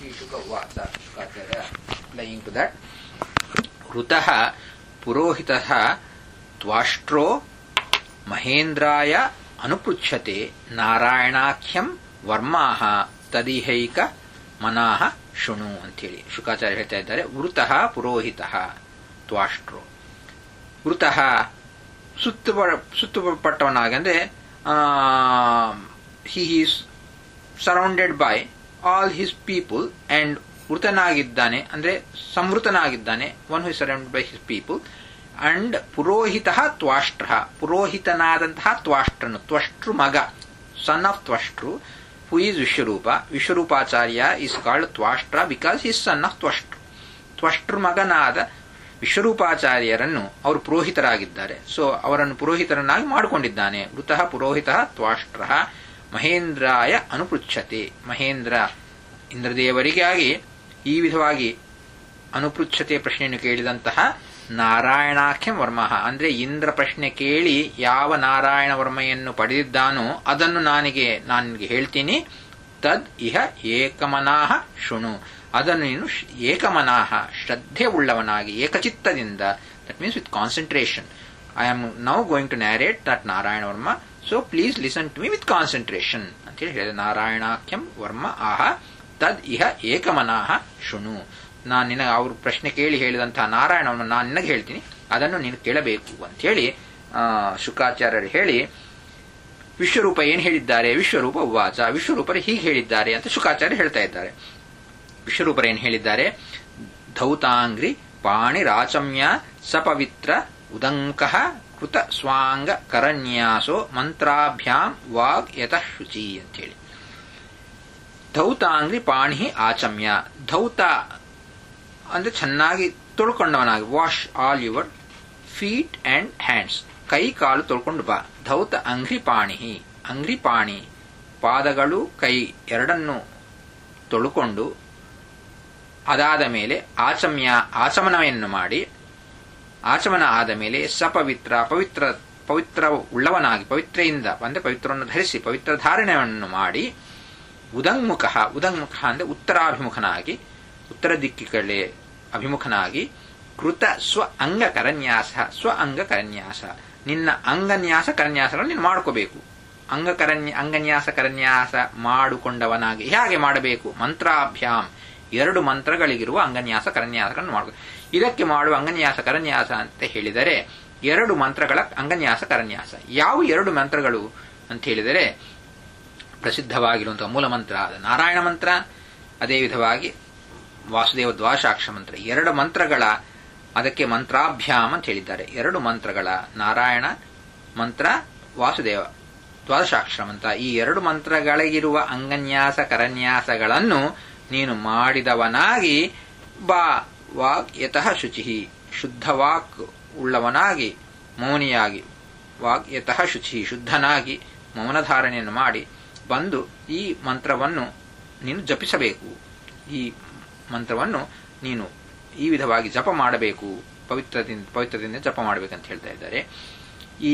ಶ್ರೀಶುಕ ಉವಾಚ ಶುಕಾಚಾರ್ಯ ಲೈಂಗ್ to that ಋತಃ ಪುರೋಹಿತಃ ತ್ವಾಷ್ಟ್ರೋ ಮಹೇಂದ್ರಾಯ ಅನುಪೃಚ್ಛತೆ ನಾರಾಯಣಾಖ್ಯಂ ವರ್ಮಾಹ ತದಿಹೈಕ ಮನಾಹ ಶೃಣು ಅಂತೇಳಿ ಶುಕಾಚಾರ್ಯ ಹೇಳ್ತಾ ಇದ್ದಾರೆ ವೃತಃ ಪುರೋಹಿತಃ ತ್ವಾಷ್ಟ್ರೋ ವೃತಃ ಸುತ್ತು ಸುತ್ತುಪಟ್ಟವನಾಗಿ ಅಂದ್ರೆ he is surrounded by all his people and ವೃತನಾಗಿದ್ದಾನೆ ಅಂದ್ರೆ ಸಂವೃತನಾಗಿದ್ದಾನೆ one who surrounded by his people and ಪುರೋಹಿತ ತ್ವಾಷ್ಟ್ರ ಪುರೋಹಿತನಾದಂತಹ ತ್ವಾಷ್ಟ್ರನು ತ್ವಷ್ಟ್ರು ಮಗ ಸನ್ of ತ್ವಷ್ಟ್ರು who is Vishwarupa Vishwarupacharya is called Tvashtra because is son of Tvashtru Tvashtru ಮಗನಾದ ವಿಶ್ವರೂಪಾಚಾರ್ಯರನ್ನು ಅವರು ಪುರೋಹಿತರಾಗಿದ್ದಾರೆ ಸೊ ಅವರನ್ನು ಪುರೋಹಿತರನ್ನಾಗಿ ಮಾಡಿಕೊಂಡಿದ್ದಾನೆ ವೃತಃ ಪುರೋಹಿತ ತ್ವಾಷ್ಟ್ರ ಮಹೇಂದ್ರಾಯ ಅನುಪೃಚ್ಛತೆ ಮಹೇಂದ್ರ ಇಂದ್ರದೇವರಿಗಾಗಿ ಈ ವಿಧವಾಗಿ ಅನುಪೃಚ್ಛತೆ ಪ್ರಶ್ನೆಯನ್ನು ಕೇಳಿದಂತಹ ನಾರಾಯಣಾಖ್ಯಂ ವರ್ಮ ಅಂದ್ರೆ ಇಂದ್ರ ಪ್ರಶ್ನೆ ಕೇಳಿ ಯಾವ ನಾರಾಯಣ ವರ್ಮೆಯನ್ನು ಪಡೆದಿದ್ದಾನೋ ಅದನ್ನು ನಾನಿಗೆ ನಾನಿಗೆ ಹೇಳ್ತೀನಿ ತದ್ ಇಹ ಏಕಮನಾಹ ಶೃಣು ಅದನ್ನು ನೀನು ಏಕಮನಾಹ ಶ್ರದ್ಧೆ ಉಳ್ಳವನಾಗಿ ಏಕಚಿತ್ತದಿಂದ that means with concentration I am now going to narrate that Narayana Varma so please listen to me with concentration ಅಂತೇಳಿ ಹೇಳಿದೆ ನಾರಾಯಣಾಖ್ಯಂ ವರ್ಮ ಆಹ ತದ್ ಇಹ ಏಕಮನಾಹ ಶೃಣು ನಾನು ನಿನಗೆ ಅವರು ಪ್ರಶ್ನೆ ಕೇಳಿ ಹೇಳಿದಂತಹ ನಾರಾಯಣವನ್ನು ನಾನು ನಿನಗೆ ಹೇಳ್ತೀನಿ ಅದನ್ನು ನೀನು ಕೇಳಬೇಕು ಅಂತ ಹೇಳಿ ಶುಕಾಚಾರ್ಯರು ಹೇಳಿ ವಿಶ್ವರೂಪ ಏನ್ ಹೇಳಿದ್ದಾರೆ ವಿಶ್ವರೂಪ ಉವಾಚ ವಿಶ್ವರೂಪರು ಹೀಗೆ ಹೇಳಿದ್ದಾರೆ ಅಂತ ಶುಕಾಚಾರ್ಯ ಹೇಳ್ತಾ ಇದ್ದಾರೆ ವಿಶ್ವರೂಪರು ಏನ್ ಹೇಳಿದ್ದಾರೆ ಧೌತಾಂಗ್ರಿ ಪಾಣಿರಾಚಮ್ಯ ಸಪವಿತ್ರ ಉದಂಕಃ ಕೃತ ಸ್ವಾಂಗ ಕರನ್ಯಾಸೋ ಮಂತ್ರಾಭ್ಯಾಂ ವಾಗ್ ಯತಃ ಶುಚಿ ಅಂತೇಳಿ ಧೌತಾಂಗ್ರಿ ಪಾಣಿ ಆಚಮ್ಯ ಧೌತ ಅಂದ್ರೆ ಚೆನ್ನಾಗಿ ತೊಳ್ಕೊಂಡವನಾಗಿ wash all your feet and hands ಕೈ ಕಾಲು ತೊಳ್ಕೊಂಡು ಬಾ ಧೌತ ಅಂಗ್ರಿ ಪಾಣಿ ಅಂಗ್ರಿ ಪಾಣಿ ಪಾದಗಳು ಕೈ ಎರಡನ್ನು ತೊಳ್ಕೊಂಡು ಅದಾದ ಮೇಲೆ ಆಚಮ್ಯ ಆಚಮನವನ್ನು ಮಾಡಿ ಆಚಮನ ಆದ ಮೇಲೆ ಸಪವಿತ್ರ ಪವಿತ್ರ ಪವಿತ್ರ ಉಳ್ಳವನಾಗಿ ಪವಿತ್ರೆಯಿಂದ ಅಂದ್ರೆ ಪವಿತ್ರವನ್ನು ಧರಿಸಿ ಪವಿತ್ರ ಧಾರಣೆಯನ್ನು ಮಾಡಿ ಉದಂಗ್ಮುಖ ಉದಂಗ್ಮುಖ ಅಂದ್ರೆ ಉತ್ತರಾಭಿಮುಖನಾಗಿ ಉತ್ತರ ದಿಕ್ಕಿಗಳೇ ಅಭಿಮುಖನಾಗಿ ಕೃತ ಸ್ವ ಅಂಗ ಕರನ್ಯಾಸ ಸ್ವ ಅಂಗ ಕರನ್ಯಾಸ ನಿನ್ನ ಅಂಗನ್ಯಾಸ ಕರನ್ಯಾಸಗಳನ್ನು ನೀನು ಮಾಡ್ಕೋಬೇಕು ಅಂಗಕರನ್ಯ ಅಂಗನ್ಯಾಸ ಕರನ್ಯಾಸ ಮಾಡಿಕೊಂಡವನಾಗಿ ಹೇಗೆ ಮಾಡಬೇಕು ಮಂತ್ರಾಭ್ಯಾಮ್ ಎರಡು ಮಂತ್ರಗಳಿಗಿರುವ ಅಂಗನ್ಯಾಸ ಕರನ್ಯಾಸಗಳನ್ನು ಮಾಡಬೇಕು ಇದಕ್ಕೆ ಮಾಡುವ ಅಂಗನ್ಯಾಸ ಕರನ್ಯಾಸ ಅಂತ ಹೇಳಿದರೆ ಎರಡು ಮಂತ್ರಗಳ ಅಂಗನ್ಯಾಸ ಕರನ್ಯಾಸ ಯಾವ ಎರಡು ಮಂತ್ರಗಳು ಅಂತ ಹೇಳಿದರೆ ಪ್ರಸಿದ್ಧವಾಗಿರುವಂತಹ ಮೂಲ ಮಂತ್ರ ನಾರಾಯಣ ಮಂತ್ರ ಅದೇ ವಿಧವಾಗಿ ವಾಸುದೇವ ದ್ವಾಶಾಕ್ಷ ಮಂತ್ರ ಎರಡು ಮಂತ್ರಗಳ ಅದಕ್ಕೆ ಮಂತ್ರಾಭ್ಯಾಮ್ ಅಂತ ಹೇಳಿದ್ದಾರೆ ಎರಡು ಮಂತ್ರಗಳ ನಾರಾಯಣ ಮಂತ್ರ ವಾಸುದೇವ ದ್ವಾದಶಾಕ್ಷರ ಮಂತ್ರ ಈ ಎರಡು ಮಂತ್ರಗಳಿಗಿರುವ ಅಂಗನ್ಯಾಸ ಕರನ್ಯಾಸಗಳನ್ನು ನೀನು ಮಾಡಿದವನಾಗಿ ಬಾ ವಾಕ್ ಯತಃ ಶುಚಿ ಶುದ್ಧ ವಾಕ್ ಉಳ್ಳವನಾಗಿ ಮೌನಿಯಾಗಿ ವಾಕ್ ಯತಃ ಶುಚಿ ಶುದ್ಧನಾಗಿ ಮೌನಧಾರಣೆಯನ್ನು ಮಾಡಿ ಬಂದು ಈ ಮಂತ್ರವನ್ನು ನೀನು ಜಪಿಸಬೇಕು ಈ ಮಂತ್ರವನ್ನು ನೀನು ಈ ವಿಧವಾಗಿ ಜಪ ಮಾಡಬೇಕು ಪವಿತ್ರದಿಂದ ಪವಿತ್ರದಿಂದ ಜಪ ಮಾಡಬೇಕಂತ ಹೇಳ್ತಾ ಇದ್ದಾರೆ ಈ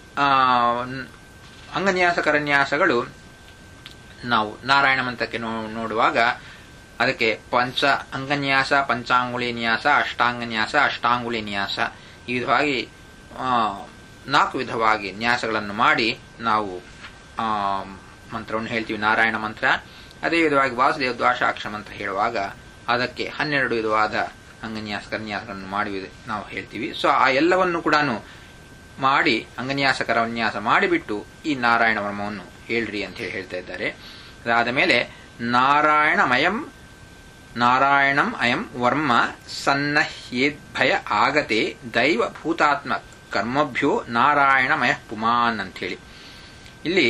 ಅಂಗನ್ಯಾಸ ಕರನ್ಯಾಸಗಳು ನಾವು ನಾರಾಯಣ ಮಂತ್ರಕ್ಕೆ ನೋಡುವಾಗ ಅದಕ್ಕೆ ಪಂಚ ಅಂಗನ್ಯಾಸ ಪಂಚಾಂಗುಳಿ ನ್ಯಾಸ ಅಷ್ಟಾಂಗನ್ಯಾಸ ಅಷ್ಟಾಂಗುಳಿ ನ್ಯಾಸ ಈ ವಿಧವಾಗಿ ನಾಲ್ಕು ವಿಧವಾಗಿ ನ್ಯಾಸಗಳನ್ನು ಮಾಡಿ ನಾವು ಮಂತ್ರವನ್ನು ಹೇಳ್ತೀವಿ ನಾರಾಯಣ ಮಂತ್ರ ಅದೇ ವಿಧವಾಗಿ ವಾಸುದೇವ ದ್ವಾಶಾಕ್ಷ ಮಂತ್ರ ಹೇಳುವಾಗ ಅದಕ್ಕೆ ಹನ್ನೆರಡು ವಿಧವಾದ ಅಂಗನ್ಯಾಸ ಕನ್ಯಾಸಗಳನ್ನು ಮಾಡಿ ನಾವು ಹೇಳ್ತೀವಿ ಸೊ ಆ ಎಲ್ಲವನ್ನು ಕೂಡ ಮಾಡಿ ಅಂಗನ್ಯಾಸ ಕರನ್ಯಾಸ ಮಾಡಿಬಿಟ್ಟು ಈ ನಾರಾಯಣ ವರ್ಮವನ್ನು ಹೇಳ್ರಿ ಅಂತ ಹೇಳಿ ಹೇಳ್ತಾ ಇದ್ದಾರೆ ಅದಾದ ಮೇಲೆ ನಾರಾಯಣಮಯಂ ನಾರಾಯಣಂ ಅಯಂ ವರ್ಮ ಸನ್ನಹ್ಯೇದ್ಭಯ ಆಗತೆ ದೈವ ಭೂತಾತ್ಮ ಕರ್ಮಭ್ಯೋ ನಾರಾಯಣಮಯ ಪುಮಾನ್ ಅಂತ ಹೇಳಿ ಇಲ್ಲಿ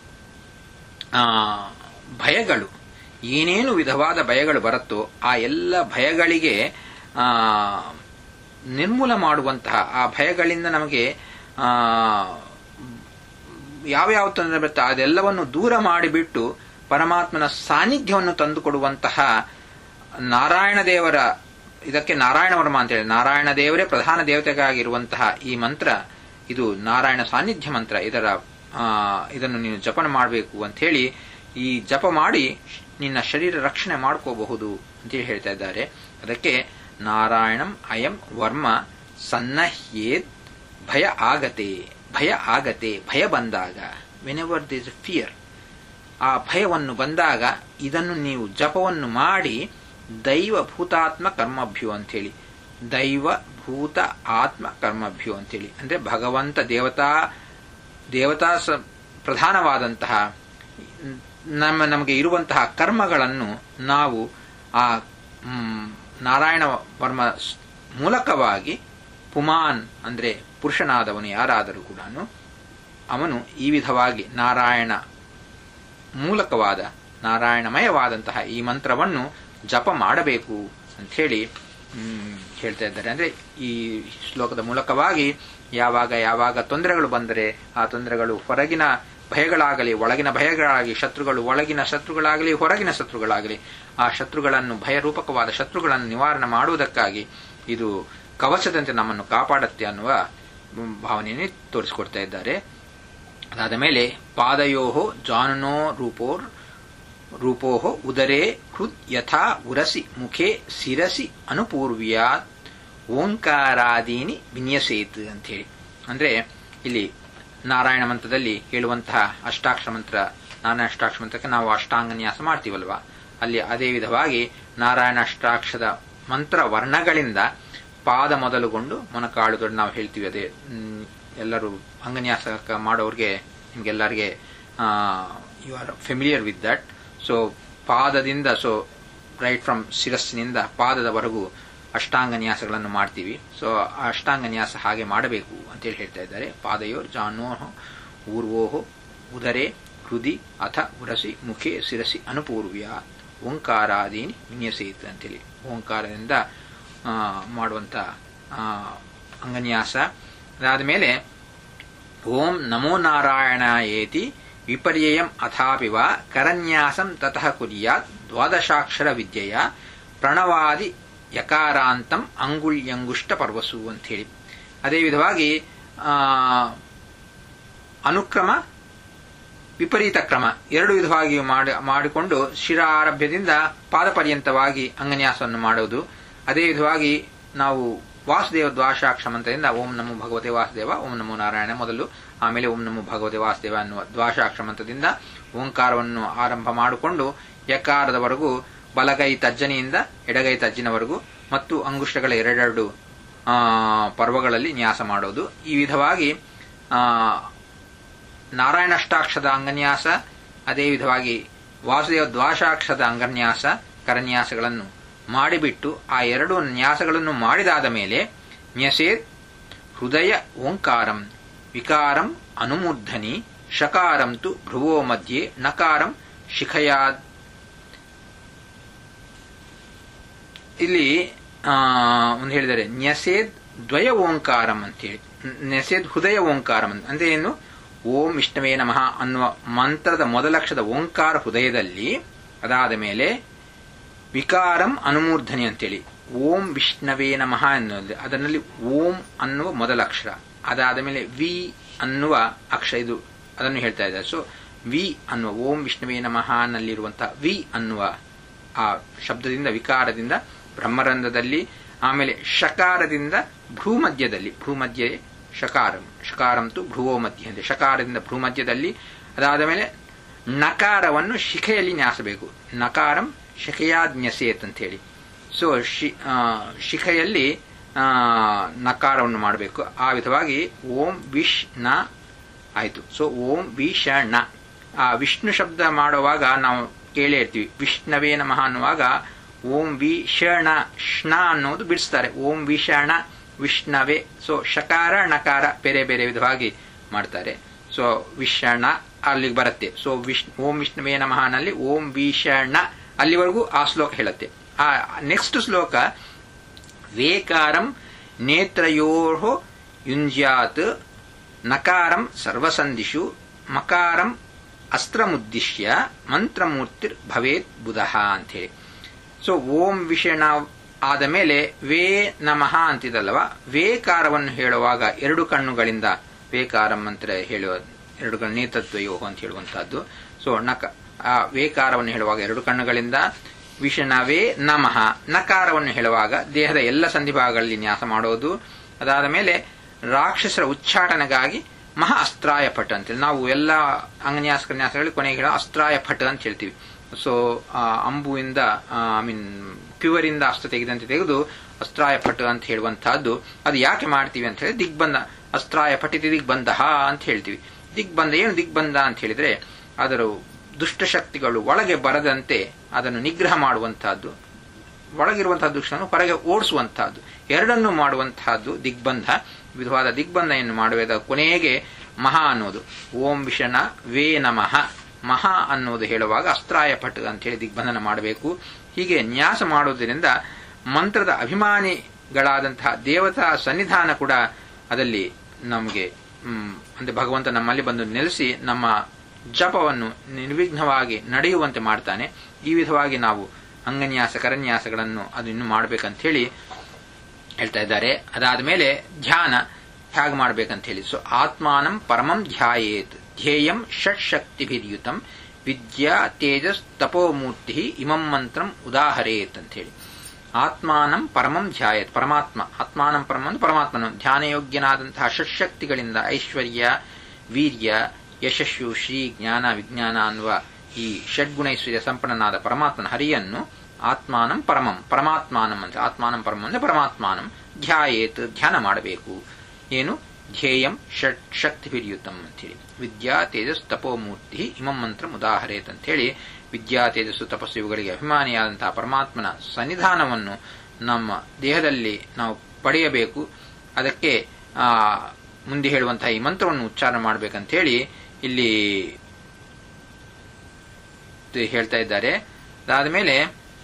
ಭಯಗಳು ಏನೇನು ವಿಧವಾದ ಭಯಗಳು ಬರುತ್ತೋ ಆ ಎಲ್ಲ ಭಯಗಳಿಗೆ ನಿರ್ಮೂಲ ಮಾಡುವಂತಹ ಆ ಭಯಗಳಿಂದ ನಮಗೆ ಯಾವ ಯಾವ ತೊಂದರೆ ಬರುತ್ತೆ ಅದೆಲ್ಲವನ್ನು ದೂರ ಮಾಡಿಬಿಟ್ಟು ಪರಮಾತ್ಮನ ಸಾನ್ನಿಧ್ಯವನ್ನು ತಂದುಕೊಡುವಂತಹ ನಾರಾಯಣ ದೇವರ ಇದಕ್ಕೆ ನಾರಾಯಣ ವರ್ಮ ಅಂತ ಹೇಳಿ ನಾರಾಯಣ ದೇವರೇ ಪ್ರಧಾನ ದೇವತೆಗಾಗಿರುವಂತಹ ಈ ಮಂತ್ರ ಇದು ನಾರಾಯಣ ಸಾನ್ನಿಧ್ಯ ಮಂತ್ರ ಇದರ ಇದನ್ನು ನೀನು ಜಪನ ಮಾಡಬೇಕು ಅಂತ ಹೇಳಿ ಈ ಜಪ ಮಾಡಿ ನಿನ್ನ ಶರೀರ ರಕ್ಷಣೆ ಮಾಡ್ಕೋಬಹುದು ಅಂತೇಳಿ ಹೇಳ್ತಾ ಇದ್ದಾರೆ ಅದಕ್ಕೆ ನಾರಾಯಣಂ ಅಯಂ ವರ್ಮ ಸನ್ನಹ್ಯೇದ್ ಭಯ ಆಗತೆ ಭಯ ಆಗತೆ ಭಯ ಬಂದಾಗ ವೆನ್ ಎವರ್ ದಿಸ್ ಫಿಯರ್ ಆ ಭಯವನ್ನು ಬಂದಾಗ ಇದನ್ನು ನೀವು ಜಪವನ್ನು ಮಾಡಿ ದೈವ ಭೂತಾತ್ಮ ಕರ್ಮಭ್ಯೋ ಅಂಥೇಳಿ ದೈವ ಭೂತ ಆತ್ಮ ಕರ್ಮಭ್ಯೋ ಅಂತೇಳಿ ಅಂದ್ರೆ ಭಗವಂತ ದೇವತಾ ದೇವತಾ ಸ ಪ್ರಧಾನವಾದಂತಹ ನಮ್ಮ ನಮಗೆ ಇರುವಂತಹ ಕರ್ಮಗಳನ್ನು ನಾವು ಆ ನಾರಾಯಣ ವರ್ಮ ಮೂಲಕವಾಗಿ ಪುಮಾನ್ ಅಂದ್ರೆ ಪುರುಷನಾದವನು ಯಾರಾದರೂ ಕೂಡ ಅವನು ಈ ವಿಧವಾಗಿ ನಾರಾಯಣ ಮೂಲಕವಾದ ನಾರಾಯಣಮಯವಾದಂತಹ ಈ ಮಂತ್ರವನ್ನು ಜಪ ಮಾಡಬೇಕು ಅಂಥೇಳಿ ಹೇಳ್ತಾ ಇದ್ದಾರೆ ಅಂದ್ರೆ ಈ ಶ್ಲೋಕದ ಮೂಲಕವಾಗಿ ಯಾವಾಗ ಯಾವಾಗ ತೊಂದರೆಗಳು ಬಂದರೆ ಆ ತೊಂದರೆಗಳು ಹೊರಗಿನ ಭಯಗಳಾಗಲಿ ಒಳಗಿನ ಭಯಗಳಾಗಲಿ ಶತ್ರುಗಳು ಒಳಗಿನ ಶತ್ರುಗಳಾಗಲಿ ಹೊರಗಿನ ಶತ್ರುಗಳಾಗಲಿ ಆ ಶತ್ರುಗಳನ್ನು ಭಯರೂಪಕವಾದ ಶತ್ರುಗಳನ್ನು ನಿವಾರಣೆ ಮಾಡುವುದಕ್ಕಾಗಿ ಇದು ಕವಚದಂತೆ ನಮ್ಮನ್ನು ಕಾಪಾಡುತ್ತೆ ಅನ್ನುವ ಭಾವನೆಯನ್ನು ತೋರಿಸಿಕೊಡ್ತಾ ಇದ್ದಾರೆ ಅದಾದ ಮೇಲೆ ಪಾದಯೋ ಜಾನುನೋ ರೂಪೋರ್ ರೂಪೋ ಉದರೇ ಹೃದ್ ಯಥಾ ಉರಸಿ ಮುಖೇ ಶಿರಸಿ ಅನುಪೂರ್ವ್ಯಾತ್ ಓಂಕಾರಾದೀನಿ ವಿನ್ಯಸೇತ್ ಅಂತ ಹೇಳಿ ಅಂದ್ರೆ ಇಲ್ಲಿ ನಾರಾಯಣ ಮಂತ್ರದಲ್ಲಿ ಹೇಳುವಂತಹ ಅಷ್ಟಾಕ್ಷರ ಮಂತ್ರ ನಾರಾಯಣ ಅಷ್ಟಾಕ್ಷರ ಮಂತ್ರಕ್ಕೆ ನಾವು ಅಷ್ಟಾಂಗನ್ಯಾಸ ಮಾಡ್ತೀವಲ್ವಾ ಅಲ್ಲಿ ಅದೇ ವಿಧವಾಗಿ ನಾರಾಯಣ ಅಷ್ಟಾಕ್ಷದ ಮಂತ್ರ ವರ್ಣಗಳಿಂದ ಪಾದ ಮೊದಲುಗೊಂಡು ಮೊನಕಾಳು ದೊಡ್ಡ ನಾವು ಹೇಳ್ತೀವಿ ಅದೇ ಎಲ್ಲರೂ ಅಂಗನ್ಯಾಸ ಮಾಡೋರಿಗೆ ನಿಮ್ಗೆಲ್ಲರಿಗೆ you are familiar with that so ಪಾದದಿಂದ ಸೊ ರೈಟ್ ಫ್ರಮ್ ಶಿರಸ್ಸಿನಿಂದ ಪಾದದವರೆಗೂ ಅಷ್ಟಾಂಗನ್ಯಾಸಗಳನ್ನು ಮಾಡ್ತೀವಿ ಸೊ ಆ ಅಷ್ಟಾಂಗನ್ಯಾಸ ಹಾಗೆ ಮಾಡಬೇಕು ಅಂತೇಳಿ ಹೇಳ್ತಾ ಇದ್ದಾರೆ ಪಾದಯೋರ್ ಜಾನೋಹ ಊರ್ವೋಹೋ ಉದರೆ ಹೃದಿ ಅಥ ಉರಸಿ ಮುಖೆ ಶಿರಸಿ ಅನುಪೂರ್ವ್ಯ ಓಂಕಾರಾದೀನಿ ವಿನ್ಯಸೇತ್ ಅಂತೇಳಿ ಓಂಕಾರದಿಂದ ಮಾಡುವಂತ ಅಂಗನ್ಯಾಸ ಅದಾದ ಮೇಲೆ ಓಂ ನಮೋ ನಾರಾಯಣ ಏತಿ ವಿಪರ್ಯಯಂ ಅಥಾಪಿವ ಕರನ್ಯಾಸಂ ತತಃ ಕುರ್ಯಾತ್ ದ್ವಾದಶಾಕ್ಷರ ವಿದ್ಯೆಯ ಪ್ರಣವಾದಿ ಯಕಾರಾಂತಂ ಅಂಗುಳ್ಯಂಗುಷ್ಟ ಪರ್ವಸು ಅಂತ ಹೇಳಿ ಅದೇ ವಿಧವಾಗಿ ಅನುಕ್ರಮ ವಿಪರೀತ ಕ್ರಮ ಎರಡು ವಿಧವಾಗಿ ಮಾಡಿಕೊಂಡು ಶಿರಾರಭ್ಯದಿಂದ ಪಾದಪರ್ಯಂತವಾಗಿ ಅಂಗನ್ಯಾಸವನ್ನು ಮಾಡುವುದು ಅದೇ ವಿಧವಾಗಿ ನಾವು ವಾಸುದೇವ ದ್ವಾಶಾಕ್ಷ ಮಂತ್ರದಿಂದ ಓಂ ನಮೋ ಭಗವತೆ ವಾಸುದೇವ ಓಂ ನಮೋ ನಾರಾಯಣ ಮೊದಲು ಆಮೇಲೆ ಓಂ ನಮೋ ಭಗವತೆ ವಾಸುದೇವ ಅನ್ನುವ ದ್ವಾಶಾಕ್ಷ ಮಂತ್ರದಿಂದ ಓಂಕಾರವನ್ನು ಆರಂಭ ಮಾಡಿಕೊಂಡು ಯಕಾರದವರೆಗೂ ಬಲಗೈ ತಜ್ಜನಿಯಿಂದ ಎಡಗೈ ತಜ್ಜಿನವರೆಗೂ ಮತ್ತು ಅಂಗುಷ್ಟಗಳ ಎರಡೆರಡು ಪರ್ವಗಳಲ್ಲಿ ನ್ಯಾಸ ಮಾಡೋದು ಈ ವಿಧವಾಗಿ ನಾರಾಯಣಷ್ಟಾಕ್ಷದ ಅಂಗನ್ಯಾಸ ಅದೇ ವಿಧವಾಗಿ ವಾಸುದೇವ ದ್ವಾಶಾಕ್ಷದ ಅಂಗನ್ಯಾಸ ಕರನ್ಯಾಸಗಳನ್ನು ಮಾಡಿಬಿಟ್ಟು ಆ ಎರಡು ನ್ಯಾಸಗಳನ್ನು ಮಾಡಿದಾದ ಮೇಲೆ ನ್ಯಸೇತ್ ಹೃದಯ ಓಂಕಾರಂ ವಿಕಾರಂ ಅನುಮೂರ್ಧನಿ ಶಕಾರಂ ತು ಭ್ರುವೋ ಮಧ್ಯೆ ನಕಾರಂ ಶಿಖಯಾದ್ ಇಲ್ಲಿ ಒಂದು ಹೇಳಿದರೆ ನ್ಯಸೇದ್ ದ್ವಯ ಓಂಕಾರಂ ಅಂತೇಳಿ ನ್ಯಸೇದ್ ಹೃದಯ ಓಂಕಾರಂ ಅಂದ್ರೆ ಏನು ಓಂ ವಿಷ್ಣವೇ ನಮಃ ಅನ್ನುವ ಮಂತ್ರದ ಮೊದಲಕ್ಷದ ಓಂಕಾರ ಹೃದಯದಲ್ಲಿ ಅದಾದ ಮೇಲೆ ವಿಕಾರಂ ಅನುಮೂರ್ಧನಿ ಅಂತೇಳಿ ಓಂ ವಿಷ್ಣವೇ ನಮಃ ಅನ್ನೋದು ಅದರಲ್ಲಿ ಓಂ ಅನ್ನುವ ಮೊದಲ ಅಕ್ಷರ ಅದಾದ ಮೇಲೆ ವಿ ಅನ್ನುವ ಅಕ್ಷರ ಇದು ಅದನ್ನು ಹೇಳ್ತಾ ಇದ್ದಾರೆ ಸೊ ವಿ ಅನ್ನುವ ಓಂ ವಿಷ್ಣುವೇ ನಮಃ ನಲ್ಲಿರುವಂತಹ ವಿ ಅನ್ನುವ ಆ ಶಬ್ದದಿಂದ ವಿಕಾರದಿಂದ ಬ್ರಹ್ಮರಂಧ್ರದಲ್ಲಿ ಆಮೇಲೆ ಶಕಾರದಿಂದ ಭ್ರೂಮಧ್ಯದಲ್ಲಿ ಭ್ರೂಮಧ್ಯ ಶಕಾರಂ ಶಕಾರಂತು ಭ್ರುವೋ ಮಧ್ಯ ಅಂದ್ರೆ ಶಕಾರದಿಂದ ಭ್ರೂಮಧ್ಯದಲ್ಲಿ ಅದಾದ ಮೇಲೆ ನಕಾರವನ್ನು ಶಿಖೆಯಲ್ಲಿ ನ್ಯಾಸಬೇಕು ನಕಾರಂ ಶಿಖೆಯಾಜ್ಞಸೇತ್ ಅಂತ ಹೇಳಿ ಸೊ ಶಿಖೆಯಲ್ಲಿ ನಕಾರವನ್ನು ಮಾಡಬೇಕು ಆ ವಿಧವಾಗಿ ಓಂ ವಿಶ್ ನ ಆಯಿತು ಸೊ ಓಂ ವಿಷಣ ಆ ವಿಷ್ಣು ಶಬ್ದ ಮಾಡುವಾಗ ನಾವು ಕೇಳೇ ಇರ್ತೀವಿ ವಿಷ್ಣವೇ ನಮಃ ಅನ್ನುವಾಗ ಓಂ ವಿ ಶಣ ಶ್ನ ಅನ್ನೋದು ಬಿಡಿಸ್ತಾರೆ ಓಂ ವಿಷಣ ವಿಷ್ಣವೇ ಸೊ ಶಕಾರ ನಕಾರ ಬೇರೆ ಬೇರೆ ವಿಧವಾಗಿ ಮಾಡ್ತಾರೆ ಸೊ ವಿಷಣ ಅಲ್ಲಿಗೆ ಬರುತ್ತೆ ಸೊ ವಿಶ್ ಓಂ ವಿಷ್ಣುವೇ ನಮಃ ನಲ್ಲಿ ಓಂ ವಿಷಣ ಅಲ್ಲಿವರೆಗೂ ಆ ಶ್ಲೋಕ ಹೇಳುತ್ತೆ ಆ ನೆಕ್ಸ್ಟ್ ಶ್ಲೋಕ ವೇಕಾರಂ ನೇತ್ರಯೋ ಯುಂಜ್ಯಾತ್ ನಕಾರಂ ಸರ್ವಸಂಧಿಷು ಮಕಾರಂ ಅಸ್ತ್ರಮುದ್ದಿಶ್ಯ ಮಂತ್ರಮೂರ್ತಿರ್ ಭವೇತ್ ಬುಧಃ ಅಂತೇಳಿ ಸೊ ಓಂ ವಿಷಣ ಆದ ಮೇಲೆ ವೇ ನಮಃ ಅಂತಿದಲ್ವ ವೇಕಾರವನ್ನು ಹೇಳುವಾಗ ಎರಡು ಕಣ್ಣುಗಳಿಂದ ವೇಕಾರಂ ಮಂತ್ರ ಹೇಳುವ ಎರಡು ನೇತೃತ್ವಯೋ ಅಂತ ಹೇಳುವಂತಹದ್ದು ಸೊ ನಕ ಆ ವೇಕಾರವನ್ನು ಹೇಳುವಾಗ ಎರಡು ಕಣ್ಣುಗಳಿಂದ ವಿಷಣವೇ ನಮಃ ನಕಾರವನ್ನು ಹೇಳುವಾಗ ದೇಹದ ಎಲ್ಲ ಸಂಧಿಭಾಗಗಳಲ್ಲಿ ನ್ಯಾಸ ಮಾಡೋದು ಅದಾದ ಮೇಲೆ ರಾಕ್ಷಸರ ಉಚ್ಚಾಟನೆಗಾಗಿ ಮಹಾ ಅಸ್ತ್ರಾಯ ಪಟ್ ಅಂತೇಳಿ ನಾವು ಎಲ್ಲ ಅಂಗನ್ಯಾಸ ಕನ್ಯಾಸಗಳಲ್ಲಿ ಕೊನೆಗೆ ಹೇಳೋ ಅಸ್ತ್ರಾಯ ಪಟ್ ಅಂತ ಹೇಳ್ತೀವಿ ಸೊ ಅಂಬುವಿಂದ ಐ ಮೀನ್ ಕ್ಯೂವರಿಂದ ಅಸ್ತ್ರ ತೆಗೆದಂತೆ ತೆಗೆದು ಅಸ್ತ್ರಾಯ ಪಟ್ ಅಂತ ಹೇಳುವಂತಹದ್ದು ಅದು ಯಾಕೆ ಮಾಡ್ತೀವಿ ಅಂತ ಹೇಳಿ ದಿಗ್ಬಂಧ ಅಸ್ತ್ರಾಯ ಪಠಿತಿ ದಿಗ್ಬಂಧ ಅಂತ ಹೇಳ್ತೀವಿ ದಿಗ್ಬಂಧ ಏನು ದಿಗ್ಬಂಧ ಅಂತ ಹೇಳಿದ್ರೆ ಅದರ ದುಷ್ಟಶಕ್ತಿಗಳು ಒಳಗೆ ಬರದಂತೆ ಅದನ್ನು ನಿಗ್ರಹ ಮಾಡುವಂತಹದ್ದು ಒಳಗಿರುವಂತಹ ದುಷ್ಟನ್ನು ಹೊರಗೆ ಓಡಿಸುವಂತಹದ್ದು ಎರಡನ್ನೂ ಮಾಡುವಂತಹದ್ದು ದಿಗ್ಬಂಧ ವಿಧವಾದ ದಿಗ್ಬಂಧವನ್ನು ಮಾಡುವ ಕೊನೆಗೆ ಮಹಾ ಅನ್ನೋದು ಓಂ ವಿಷಣ ವೇ ನಮಃ ಮಹಾ ಅನ್ನೋದು ಹೇಳುವಾಗ ಅಸ್ತ್ರಾಯ ಪಟ್ ಅಂತ ಹೇಳಿ ದಿಗ್ಬಂಧನ ಮಾಡಬೇಕು ಹೀಗೆ ನ್ಯಾಸ ಮಾಡುವುದರಿಂದ ಮಂತ್ರದ ಅಭಿಮಾನಿಗಳಾದಂತಹ ದೇವತಾ ಸನ್ನಿಧಾನ ಕೂಡ ಅದರಲ್ಲಿ ನಮಗೆ ಅಂದ್ರೆ ಭಗವಂತ ನಮ್ಮಲ್ಲಿ ಬಂದು ನೆಲೆಸಿ ನಮ್ಮ ಜಪವನ್ನು ನಿರ್ವಿಘ್ನವಾಗಿ ನಡೆಯುವಂತೆ ಮಾಡ್ತಾನೆ ಈ ವಿಧವಾಗಿ ನಾವು ಅಂಗನ್ಯಾಸ ಕರನ್ಯಾಸಗಳನ್ನು ಅದು ಇನ್ನು ಮಾಡ್ಬೇಕಂತ ಹೇಳಿ ಹೇಳ್ತಾ ಇದ್ದಾರೆ ಅದಾದ ಮೇಲೆ ಧ್ಯಾನ ಹೇಗೆ ಮಾಡ್ಬೇಕಂತ ಹೇಳಿ ಸೊ ಆತ್ಮಾನಂ ಪರಮಂ ಧ್ಯಾಯೇತ್ ಧ್ಯೇಯಂ ಷಟ್ ಶಕ್ತಿಭಿರ್ಯುತಂ ವಿದ್ಯಾ ತೇಜಸ್ ತಪೋಮೂರ್ತಿ ಇಮಂ ಮಂತ್ರಂ ಉದಾಹರೇತ್ ಅಂತ ಹೇಳಿ ಆತ್ಮಾನಂ ಪರಮಂ ಧ್ಯಾಯತ್ ಪರಮಾತ್ಮ ಆತ್ಮಾನಂ ಪರಮಂ ಪರಮಾತ್ಮನು ಧ್ಯಾನಯೋಗ್ಯನಾದಂತಹ ಷಟ್ಶಕ್ತಿಗಳಿಂದ ಐಶ್ವರ್ಯ ವೀರ್ಯ ಯಶಸ್ಸು ಶ್ರೀ ಜ್ಞಾನ ವಿಜ್ಞಾನ ಅನ್ನುವ ಈ ಷಡ್ಗುಣೈಶ್ವರ್ಯ ಸಂಪನ್ನನಾದ ಪರಮಾತ್ಮನ ಹರಿಯನ್ನು ಆತ್ಮಾನಂ ಪರಮಂ ಪರಮಾತ್ಮಾನಂ ಅಂತ ಆತ್ಮಾನಂ ಪರಮಂ ಅಂದ್ರೆ ಪರಮಾತ್ಮಾನಂ ಧ್ಯಾಯೇತ್ ಧ್ಯಾನ ಮಾಡಬೇಕು ಏನು ಧ್ಯೇಯಂ ಷಟ್ ಶಕ್ತಿಭಿರ್ಯುತಂ ಅಂತೇಳಿ ವಿದ್ಯಾ ತೇಜಸ್ ತಪೋಮೂರ್ತಿ ಇಮಂ ಮಂತ್ರ ಉದಾಹರೇತ್ ಅಂತ ಹೇಳಿ ವಿದ್ಯಾ ತೇಜಸ್ಸು ತಪಸ್ಸು ಇವುಗಳಿಗೆ ಅಭಿಮಾನಿಯಾದಂತಹ ಪರಮಾತ್ಮನ ಸನ್ನಿಧಾನವನ್ನು ನಮ್ಮ ದೇಹದಲ್ಲಿ ನಾವು ಪಡೆಯಬೇಕು ಅದಕ್ಕೆ ಆ ಮುಂದೆ ಹೇಳುವಂತಹ ಈ ಮಂತ್ರವನ್ನು ಉಚ್ಚಾರ ಮಾಡಬೇಕಂತ ಹೇಳಿ ಇಲ್ಲಿ ಹೇಳ್ತಾ ಇದ್ದಾರೆ ಅದಾದ ಮೇಲೆ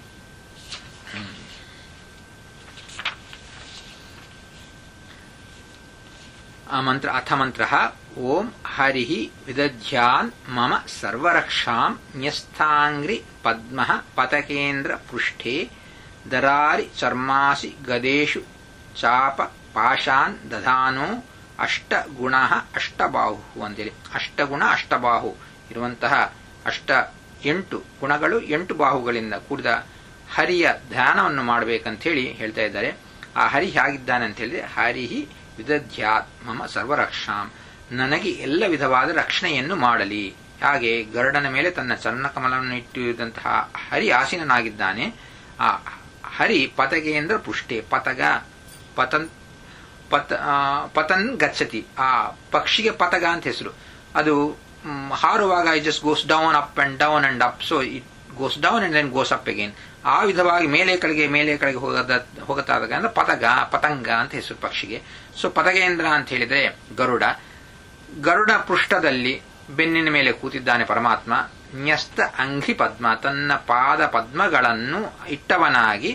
ಆ ಮಂತ್ರ ಅಥ ಮಂತ್ರ ಓಂ ಹರಿ ವಿದಧ್ಯಾನ್ ಮಮ ಸರ್ವರಕ್ಷಾಂ ನ್ಯಸ್ಥಾಂಗ್ರಿ ಪದ್ಮ ಪತಕೇಂದ್ರ ಪೃಷ್ಠೆ ದರಾರಿ ಚರ್ಮಾಸಿ ಗದೇಶು ಚಾಪ ಪಾಶಾನ್ ದಧಾನೋ ಅಷ್ಟಗುಣ ಅಷ್ಟಬಾಹು ಅಂತೇಳಿ ಅಷ್ಟಗುಣ ಅಷ್ಟಬಾಹು ಇರುವಂತಹ ಅಷ್ಟ ಎಂಟು ಗುಣಗಳು ಎಂಟು ಬಾಹುಗಳಿಂದ ಕೂಡಿದ ಹರಿಯ ಧ್ಯಾನವನ್ನು ಮಾಡಬೇಕಂತ ಹೇಳಿ ಹೇಳ್ತಾ ಇದ್ದಾರೆ ಆ ಹರಿ ಹೇಗಿದ್ದಾನೆ ಅಂತ ಹೇಳಿದ್ರೆ ಹರಿಹಿ ವಿದಧ್ಯಾತ್ ಮಮ ಸರ್ವರಕ್ಷಾಂ ನನಗೆ ಎಲ್ಲ ವಿಧವಾದ ರಕ್ಷಣೆಯನ್ನು ಮಾಡಲಿ ಹಾಗೆ ಗರುಡನ ಮೇಲೆ ತನ್ನ ಚರ್ಣಕಮಲವನ್ನು ಇಟ್ಟಿರುವಂತಹ ಹರಿ ಆಸೀನನಾಗಿದ್ದಾನೆ ಆ ಹರಿ ಪತಗೇಂದ್ರ ಪುಷ್ಟೆ ಪತಗ ಪತನ್ ಪತ ಪತನ್ ಗಚ್ಚತಿ ಆ ಪಕ್ಷಿಗೆ ಪತಗ ಅಂತ ಹೆಸರು ಅದು ಹಾರುವಾಗ I just goes down up and down and up so it goes down and then goes up again ಆ ವಿಧವಾಗಿ ಮೇಲೆ ಕೆಳಗೆ ಮೇಲೆ ಕೆಳಗೆ ಹೋಗದ ಹೋಗುತ್ತಾದಾಗ ಅಂದ್ರೆ ಪತಗ ಪತಂಗ ಅಂತ ಹೆಸರು ಪಕ್ಷಿಗೆ ಸೊ ಪತಗೇಂದ್ರ ಅಂತ ಹೇಳಿದ್ರೆ ಗರುಡ ಗರುಡ ಪೃಷ್ಠದಲ್ಲಿ ಬೆನ್ನಿನ ಮೇಲೆ ಕೂತಿದ್ದಾನೆ ಪರಮಾತ್ಮ ನ್ಯಸ್ತ ಅಂಘ್ರಿ ಪದ್ಮ ತನ್ನ ಪಾದ ಪದ್ಮಗಳನ್ನು ಇಟ್ಟವನಾಗಿ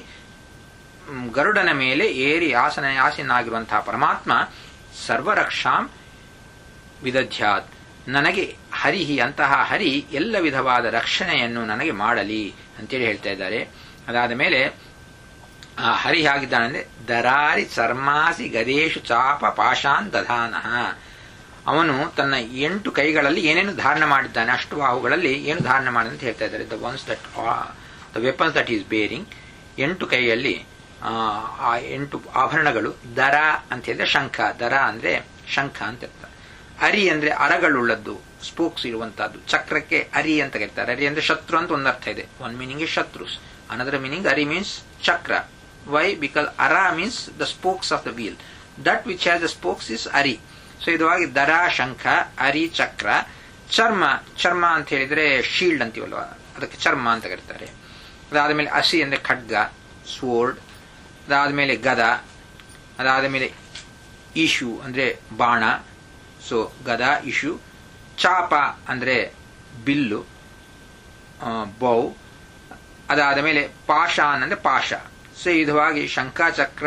ಗರುಡನ ಮೇಲೆ ಏರಿ ಆಸನ ಆಸೀನಾಗಿರುವಂತಹ ಪರಮಾತ್ಮ ಸರ್ವರಕ್ಷಾಂ ವಿದಧ್ಯಾತ್ ನನಗೆ ಹರಿಹಿ ಅಂತಹ ಹರಿ ಎಲ್ಲ ವಿಧವಾದ ರಕ್ಷಣೆಯನ್ನು ನನಗೆ ಮಾಡಲಿ ಅಂತೇಳಿ ಹೇಳ್ತಾ ಇದ್ದಾರೆ ಅದಾದ ಮೇಲೆ ಆ ಹರಿ ಹೇಗಿದ್ದಾನಂದ್ರೆ ದರಾರಿ ಚರ್ಮಾಸಿ ಗದೇಶು ಚಾಪ ಪಾಶಾನ್ ದಧಾನಃ ಅವನು ತನ್ನ ಎಂಟು ಕೈಗಳಲ್ಲಿ ಏನೇನು ಧಾರಣ ಮಾಡಿದ್ದಾನೆ ಅಷ್ಟು ಬಾಹುಗಳಲ್ಲಿ ಏನು ಧಾರಣ ಮಾಡಿದ ಅಂತ ಹೇಳ್ತಾ ಇದ್ದಾರೆ the ones that the weapons that is bearing ಎಂಟು ಕೈಯಲ್ಲಿ ಆ ಎಂಟು ಆಭರಣಗಳು ದರ ಅಂತ ಹೇಳಿದ್ರೆ ಶಂಖ ದರ ಅಂದ್ರೆ ಶಂಖ ಅಂತ ಇರ್ತಾರೆ ಅರಿ ಅಂದ್ರೆ ಅರಗಳುಳ್ಳದ್ದು ಸ್ಪೋಕ್ಸ್ ಇರುವಂತಹದ್ದು ಚಕ್ರಕ್ಕೆ ಅರಿ ಅಂತ ಕರೀತಾರೆ ಅರಿ ಅಂದ್ರೆ ಶತ್ರು ಅಂತ ಒಂದು ಅರ್ಥ ಇದೆ ಒನ್ ಮೀನಿಂಗ್ ಇಸ್ ಶತ್ರುಸ್ ಅನದರ್ ಮೀನಿಂಗ್ ಅರಿ ಮೀನ್ಸ್ ಚಕ್ರ ವೈ ಬಿಕಾಸ್ ಅರ means the spokes of the wheel that which has the spokes is ಅರಿ ಸೊ ಇದುವಾಗಿ ದರ ಶಂಖ ಅರಿ ಚಕ್ರ ಚರ್ಮ ಚರ್ಮ ಅಂತ ಹೇಳಿದ್ರೆ ಶೀಲ್ಡ್ ಅಂತೀವಲ್ವ ಅದಕ್ಕೆ ಚರ್ಮ ಅಂತ ಕರೀತಾರೆ ಅದಾದ ಮೇಲೆ ಹಸಿ ಅಂದ್ರೆ ಖಡ್ಗ ಸ್ವೋರ್ಡ್ ಅದಾದ ಮೇಲೆ ಗದ ಅದಾದ ಮೇಲೆ ಇಶು ಅಂದ್ರೆ ಬಾಣ ಸೊ ಗದ ಇಶು ಚಾಪ ಅಂದ್ರೆ ಬಿಲ್ಲು ಬೌ ಅದಾದ ಮೇಲೆ ಪಾಶಾನ್ ಅಂದ್ರೆ ಪಾಶ ಸೊ ವಿಧವಾಗಿ ಶಂಖಚಕ್ರ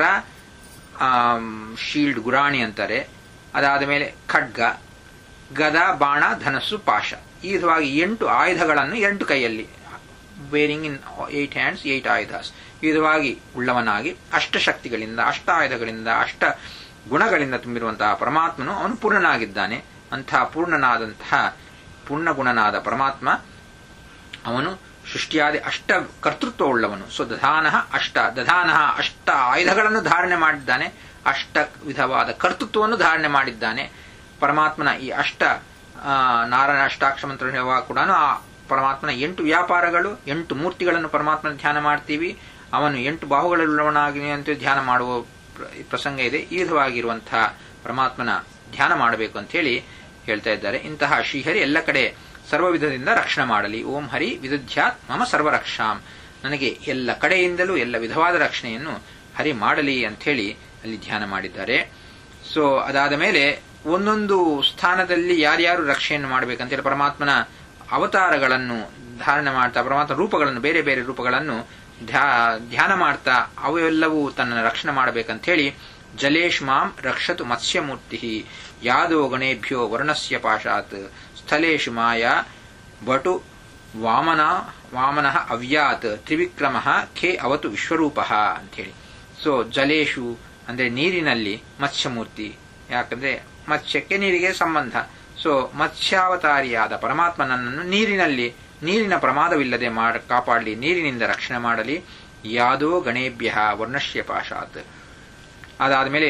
ಶೀಲ್ಡ್ ಗುರಾಣಿ ಅಂತಾರೆ ಅದಾದ ಮೇಲೆ ಖಡ್ಗ ಗದ ಬಾಣ ಧನಸ್ಸು ಪಾಶ ಈ ವಿಧವಾಗಿ ಎಂಟು ಆಯುಧಗಳನ್ನು ಎಂಟು ಕೈಯಲ್ಲಿ bearing in eight hands eight ಆಯುಧಾಸ್ ಈ ವಿಧವಾಗಿ ಉಳ್ಳವನಾಗಿ ಅಷ್ಟಶಕ್ತಿಗಳಿಂದ ಅಷ್ಟ ಆಯುಧಗಳಿಂದ ಅಷ್ಟ ಗುಣಗಳಿಂದ ತುಂಬಿರುವಂತಹ ಪರಮಾತ್ಮನು ಅವನು ಪೂರ್ಣನಾಗಿದ್ದಾನೆ ಅಂತಹ ಪೂರ್ಣನಾದಂತಹ ಪೂರ್ಣಗುಣನಾದ ಪರಮಾತ್ಮ ಅವನು ಸೃಷ್ಟಿಯಾದಿ ಅಷ್ಟ ಕರ್ತೃತ್ವವುಳ್ಳವನು ಸೊ ದಧಾನ ಅಷ್ಟ ದಧಾನ ಅಷ್ಟ ಆಯುಧಗಳನ್ನು ಧಾರಣೆ ಮಾಡಿದ್ದಾನೆ ಅಷ್ಟ ವಿಧವಾದ ಕರ್ತೃತ್ವವನ್ನು ಧಾರಣೆ ಮಾಡಿದ್ದಾನೆ ಪರಮಾತ್ಮನ ಈ ಅಷ್ಟ ನಾರಾಯಣ ಅಷ್ಟಾಕ್ಷ ಮಂತ್ರ ಹೇಳುವಾಗ ಕೂಡ ಆ ಪರಮಾತ್ಮನ ಎಂಟು ವ್ಯಾಪಾರಗಳು ಎಂಟು ಮೂರ್ತಿಗಳನ್ನು ಪರಮಾತ್ಮನ ಧ್ಯಾನ ಮಾಡ್ತೀವಿ ಅವನು ಎಂಟು ಬಾಹುಗಳುಳ್ಳವನಾಗಿ ಅಂತ ಧ್ಯಾನ ಮಾಡುವ ಪ್ರಸಂಗ ಇದೆ ಈ ವಿಧವಾಗಿರುವಂತಹ ಪರಮಾತ್ಮನ ಧ್ಯಾನ ಮಾಡಬೇಕು ಅಂತ ಹೇಳಿ ಹೇಳ್ತಾ ಇದ್ದಾರೆ ಇಂತಹ ಶ್ರೀಹರಿ ಎಲ್ಲ ಕಡೆ ಸರ್ವವಿಧದಿಂದ ರಕ್ಷಣೆ ಮಾಡಲಿ ಓಂ ಹರಿ ವಿದುಧ್ಯಾತ್ ಮಮ ಸರ್ವರಕ್ಷಾಂ ನನಗೆ ಎಲ್ಲ ಕಡೆಯಿಂದಲೂ ಎಲ್ಲ ವಿಧವಾದ ರಕ್ಷಣೆಯನ್ನು ಹರಿ ಮಾಡಲಿ ಅಂತ ಹೇಳಿ ಅಲ್ಲಿ ಧ್ಯಾನ ಮಾಡಿದ್ದಾರೆ ಸೊ ಅದಾದ ಮೇಲೆ ಒಂದೊಂದು ಸ್ಥಾನದಲ್ಲಿ ಯಾರ್ಯಾರು ರಕ್ಷಣೆಯನ್ನು ಮಾಡಬೇಕಂತೇಳಿ ಪರಮಾತ್ಮನ ಅವತಾರಗಳನ್ನು ಧಾರಣೆ ಮಾಡ್ತಾ ಪರಮಾತ್ಮ ರೂಪಗಳನ್ನು ಬೇರೆ ಬೇರೆ ರೂಪಗಳನ್ನು ಧ್ಯಾನ ಮಾಡ್ತಾ ಅವೆಲ್ಲವೂ ತನ್ನ ರಕ್ಷಣೆ ಮಾಡಬೇಕಂತ ಹೇಳಿ ಜಲೇಶ್ ಮಾಂ ರಕ್ಷತು ಮತ್ಸ್ಯಮೂರ್ತಿ ಯಾದೋ ಗಣೇಭ್ಯೋ ವರ್ಣಸ್ಯ ಪಾಶಾತ್ ಸ್ಥಳೇಶು ಮಾಯಾ ಬಟು ವಾಮನ ವಾಮನ ಅವ್ಯಾತ್ ತ್ರಿವಿಕ್ರಮ ಖೇ ಅವತು ವಿಶ್ವರೂಪ ಅಂತೇಳಿ ಸೊ ಜಲೇಶು ಅಂದ್ರೆ ನೀರಿನಲ್ಲಿ ಮತ್ಸ್ಯಮೂರ್ತಿ ಯಾಕಂದ್ರೆ ಮತ್ಸ್ಯಕ್ಕೆ ನೀರಿಗೆ ಸಂಬಂಧ ಸೊ ಮತ್ಸ್ಯಾವತಾರಿಯಾದ ಪರಮಾತ್ಮ ನನ್ನನ್ನು ನೀರಿನಲ್ಲಿ ನೀರಿನ ಪ್ರಮಾದವಿಲ್ಲದೆ ಮಾಡ ಕಾಪಾಡಲಿ ನೀರಿನಿಂದ ರಕ್ಷಣೆ ಮಾಡಲಿ ಯಾದೋ ಗಣೇಭ್ಯ ವರ್ಣಶ್ಯ ಪಾಶಾತ್ ಅದಾದ ಮೇಲೆ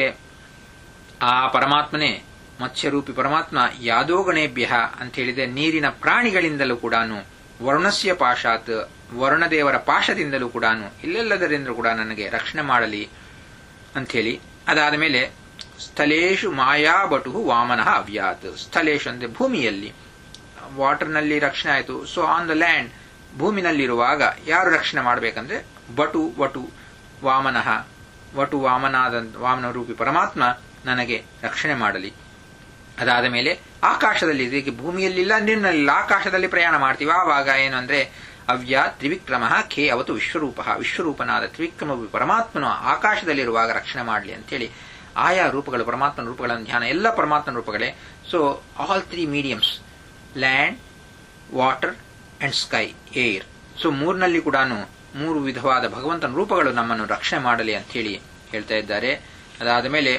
ಆ ಪರಮಾತ್ಮನೇ ಮತ್ಸ್ಯರೂಪಿ ಪರಮಾತ್ಮ ಯಾದೋ ಗಣೇಭ್ಯ ಅಂತ ಹೇಳಿದೆ ನೀರಿನ ಪ್ರಾಣಿಗಳಿಂದಲೂ ಕೂಡ ವರ್ಣಸ್ಯ ಪಾಶಾತ್ ವರ್ಣದೇವರ ಪಾಶದಿಂದಲೂ ಕೂಡ ಇಲ್ಲೆಲ್ಲದರಿಂದ ಕೂಡ ನನಗೆ ರಕ್ಷಣೆ ಮಾಡಲಿ ಅಂಥೇಳಿ ಅದಾದ ಮೇಲೆ ಸ್ಥಳೇಶು ಮಾಯಾಬಟು ವಾಮನಃ ಅವ್ಯಾತ್ ಸ್ಥಳೇಶು ಅಂದ್ರೆ ಭೂಮಿಯಲ್ಲಿ ವಾಟರ್ನಲ್ಲಿ ರಕ್ಷಣೆ ಆಯಿತು ಸೊ ಆನ್ ದ ಲ್ಯಾಂಡ್ ಭೂಮಿನಲ್ಲಿರುವಾಗ ಯಾರು ರಕ್ಷಣೆ ಮಾಡಬೇಕಂದ್ರೆ ಬಟು ವಟು ವಾಮನಃ ವಟು ವಾಮನಾದ ವಾಮನ ರೂಪಿ ಪರಮಾತ್ಮ ನನಗೆ ರಕ್ಷಣೆ ಮಾಡಲಿ ಅದಾದ ಮೇಲೆ ಆಕಾಶದಲ್ಲಿ ಇದಕ್ಕೆ ಭೂಮಿಯಲ್ಲಿಲ್ಲ ನೀರಿನಲ್ಲಿಲ್ಲ ಆಕಾಶದಲ್ಲಿ ಪ್ರಯಾಣ ಮಾಡ್ತೀವಿ ಆವಾಗ ಏನು ಅಂದ್ರೆ ಅವ್ಯ ತ್ರಿವಿಕ್ರಮ ಖೇ ಅವತು ವಿಶ್ವರೂಪ ವಿಶ್ವರೂಪನಾದ ತ್ರಿವಿಕ್ರಮ ಪರಮಾತ್ಮನು ಆಕಾಶದಲ್ಲಿರುವಾಗ ರಕ್ಷಣೆ ಮಾಡಲಿ ಅಂತೇಳಿ ಆಯಾ ರೂಪಗಳು ಪರಮಾತ್ಮನ ರೂಪಗಳನ್ನು ಧ್ಯಾನ ಎಲ್ಲ ಪರಮಾತ್ಮನ ರೂಪಗಳೇ so all three mediums land water and sky air so ಮೂರ್ನಲ್ಲಿ ಕೂಡ ಮೂರು ವಿಧವಾದ ಭಗವಂತನ ರೂಪಗಳು ನಮ್ಮನ್ನು ರಕ್ಷಣೆ ಮಾಡಲಿ ಅಂತ ಹೇಳಿ ಹೇಳ್ತಾ ಇದ್ದಾರೆ ಅದಾದ ಮೇಲೆ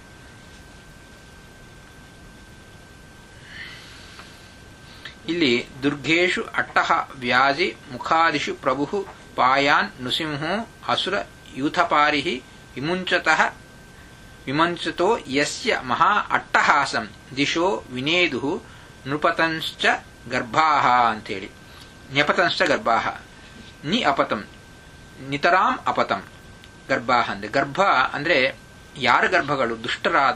ಇಲ್ಲಿ ದುರ್ಗೇಶು ಅಟ್ಟಹ ವ್ಯಾಜಿ ಮುಖಾದಿಷು ಪ್ರಭು ಪಾಯಾನ್ ನೃಸಿಂಹೋ ಅಸುರ ಯೂಥಪಾರಿ ವಿಮುಂಚತಃ ವಿಮಂಚತೋ ಯಸ್ಯ ಮಹಾ ಅಟ್ಟಹಾಸಂ ದಿಶೋ ವಿನೇದು ನೃಪತಂಶ್ಚ ಗರ್ಭಾಹ ಅಂತೇಳಿ ನ್ಯಪತಂಶ್ಚ ಗರ್ಭಾಹ ನಿ ಅಪತಂ ನಿತರಾಂ ಅಪತಂ ಗರ್ಭಾಹ ಅಂದ್ರೆ ಗರ್ಭ ಅಂದ್ರೆ ಯಾರ ಗರ್ಭಗಳು ದುಷ್ಟರಾದ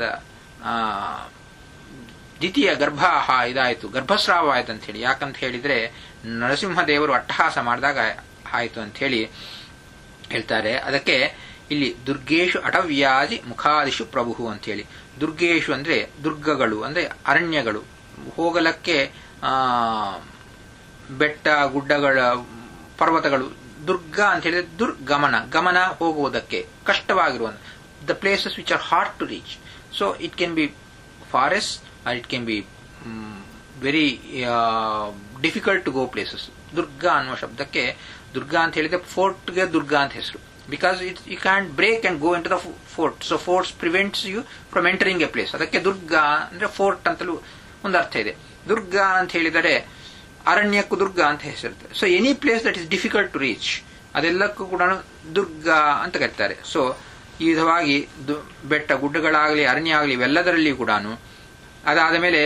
ದ್ವಿತೀಯ ಗರ್ಭ ಇದಾಯಿತು ಗರ್ಭಸ್ರಾವ ಆಯ್ತು ಅಂತ ಹೇಳಿ ಯಾಕಂತ ಹೇಳಿದ್ರೆ ನರಸಿಂಹದೇವರು ಅಟ್ಟಹಾಸ ಮಾಡಿದಾಗ ಆಯಿತು ಅಂತ ಹೇಳಿ ಹೇಳ್ತಾರೆ ಅದಕ್ಕೆ ಇಲ್ಲಿ ದುರ್ಗೇಶು ಅಟವ್ಯಾಜಿ ಮುಖಾದಿಶು ಪ್ರಭು ಅಂತ ಹೇಳಿ ದುರ್ಗೇಶು ಅಂದ್ರೆ ದುರ್ಗಗಳು ಅಂದ್ರೆ ಅರಣ್ಯಗಳು ಹೋಗಲಕ್ಕೆ ಆ ಬೆಟ್ಟ ಗುಡ್ಡಗಳ ಪರ್ವತಗಳು ದುರ್ಗ ಅಂತ ಹೇಳಿದ್ರೆ ದುರ್ಗಮನ ಗಮನ ಹೋಗುವುದಕ್ಕೆ ಕಷ್ಟವಾಗಿರುವ the places which are hard to reach so it can be forest or it can be very difficult to go places ದುರ್ಗಾ ಅನ್ನುವ ಶಬ್ದಕ್ಕೆ ದುರ್ಗಾ ಅಂತ ಹೇಳಿದ್ರೆ ಫೋರ್ಟ್ಗೆ ದುರ್ಗಾ ಅಂತ ಹೆಸರು because it you can break and go into the fort so forts prevents you from entering a place ಅದಕ್ಕೆ ದುರ್ಗಾ ಅಂದ್ರೆ ಫೋರ್ಟ್ ಅಂತಲೂ ಒಂದು ಅರ್ಥ ಇದೆ ದುರ್ಗಾ ಅಂತ ಹೇಳಿದರೆ ಅರಣ್ಯಕ್ಕೂ ದುರ್ಗ ಅಂತ ಹೆಸರಿರುತ್ತೆ so any place that is difficult to reach ಅದೆಲ್ಲಕ್ಕೂ ಕೂಡ ದುರ್ಗ ಅಂತ ಕರೀತಾರೆ ಸೊ ಈ ವಿಧವಾಗಿ ಬೆಟ್ಟ ಗುಡ್ಡಗಳಾಗಲಿ ಅರಣ್ಯ ಆಗಲಿ ಇವೆಲ್ಲದರಲ್ಲಿಯೂ ಕೂಡ ಅದಾದ ಮೇಲೆ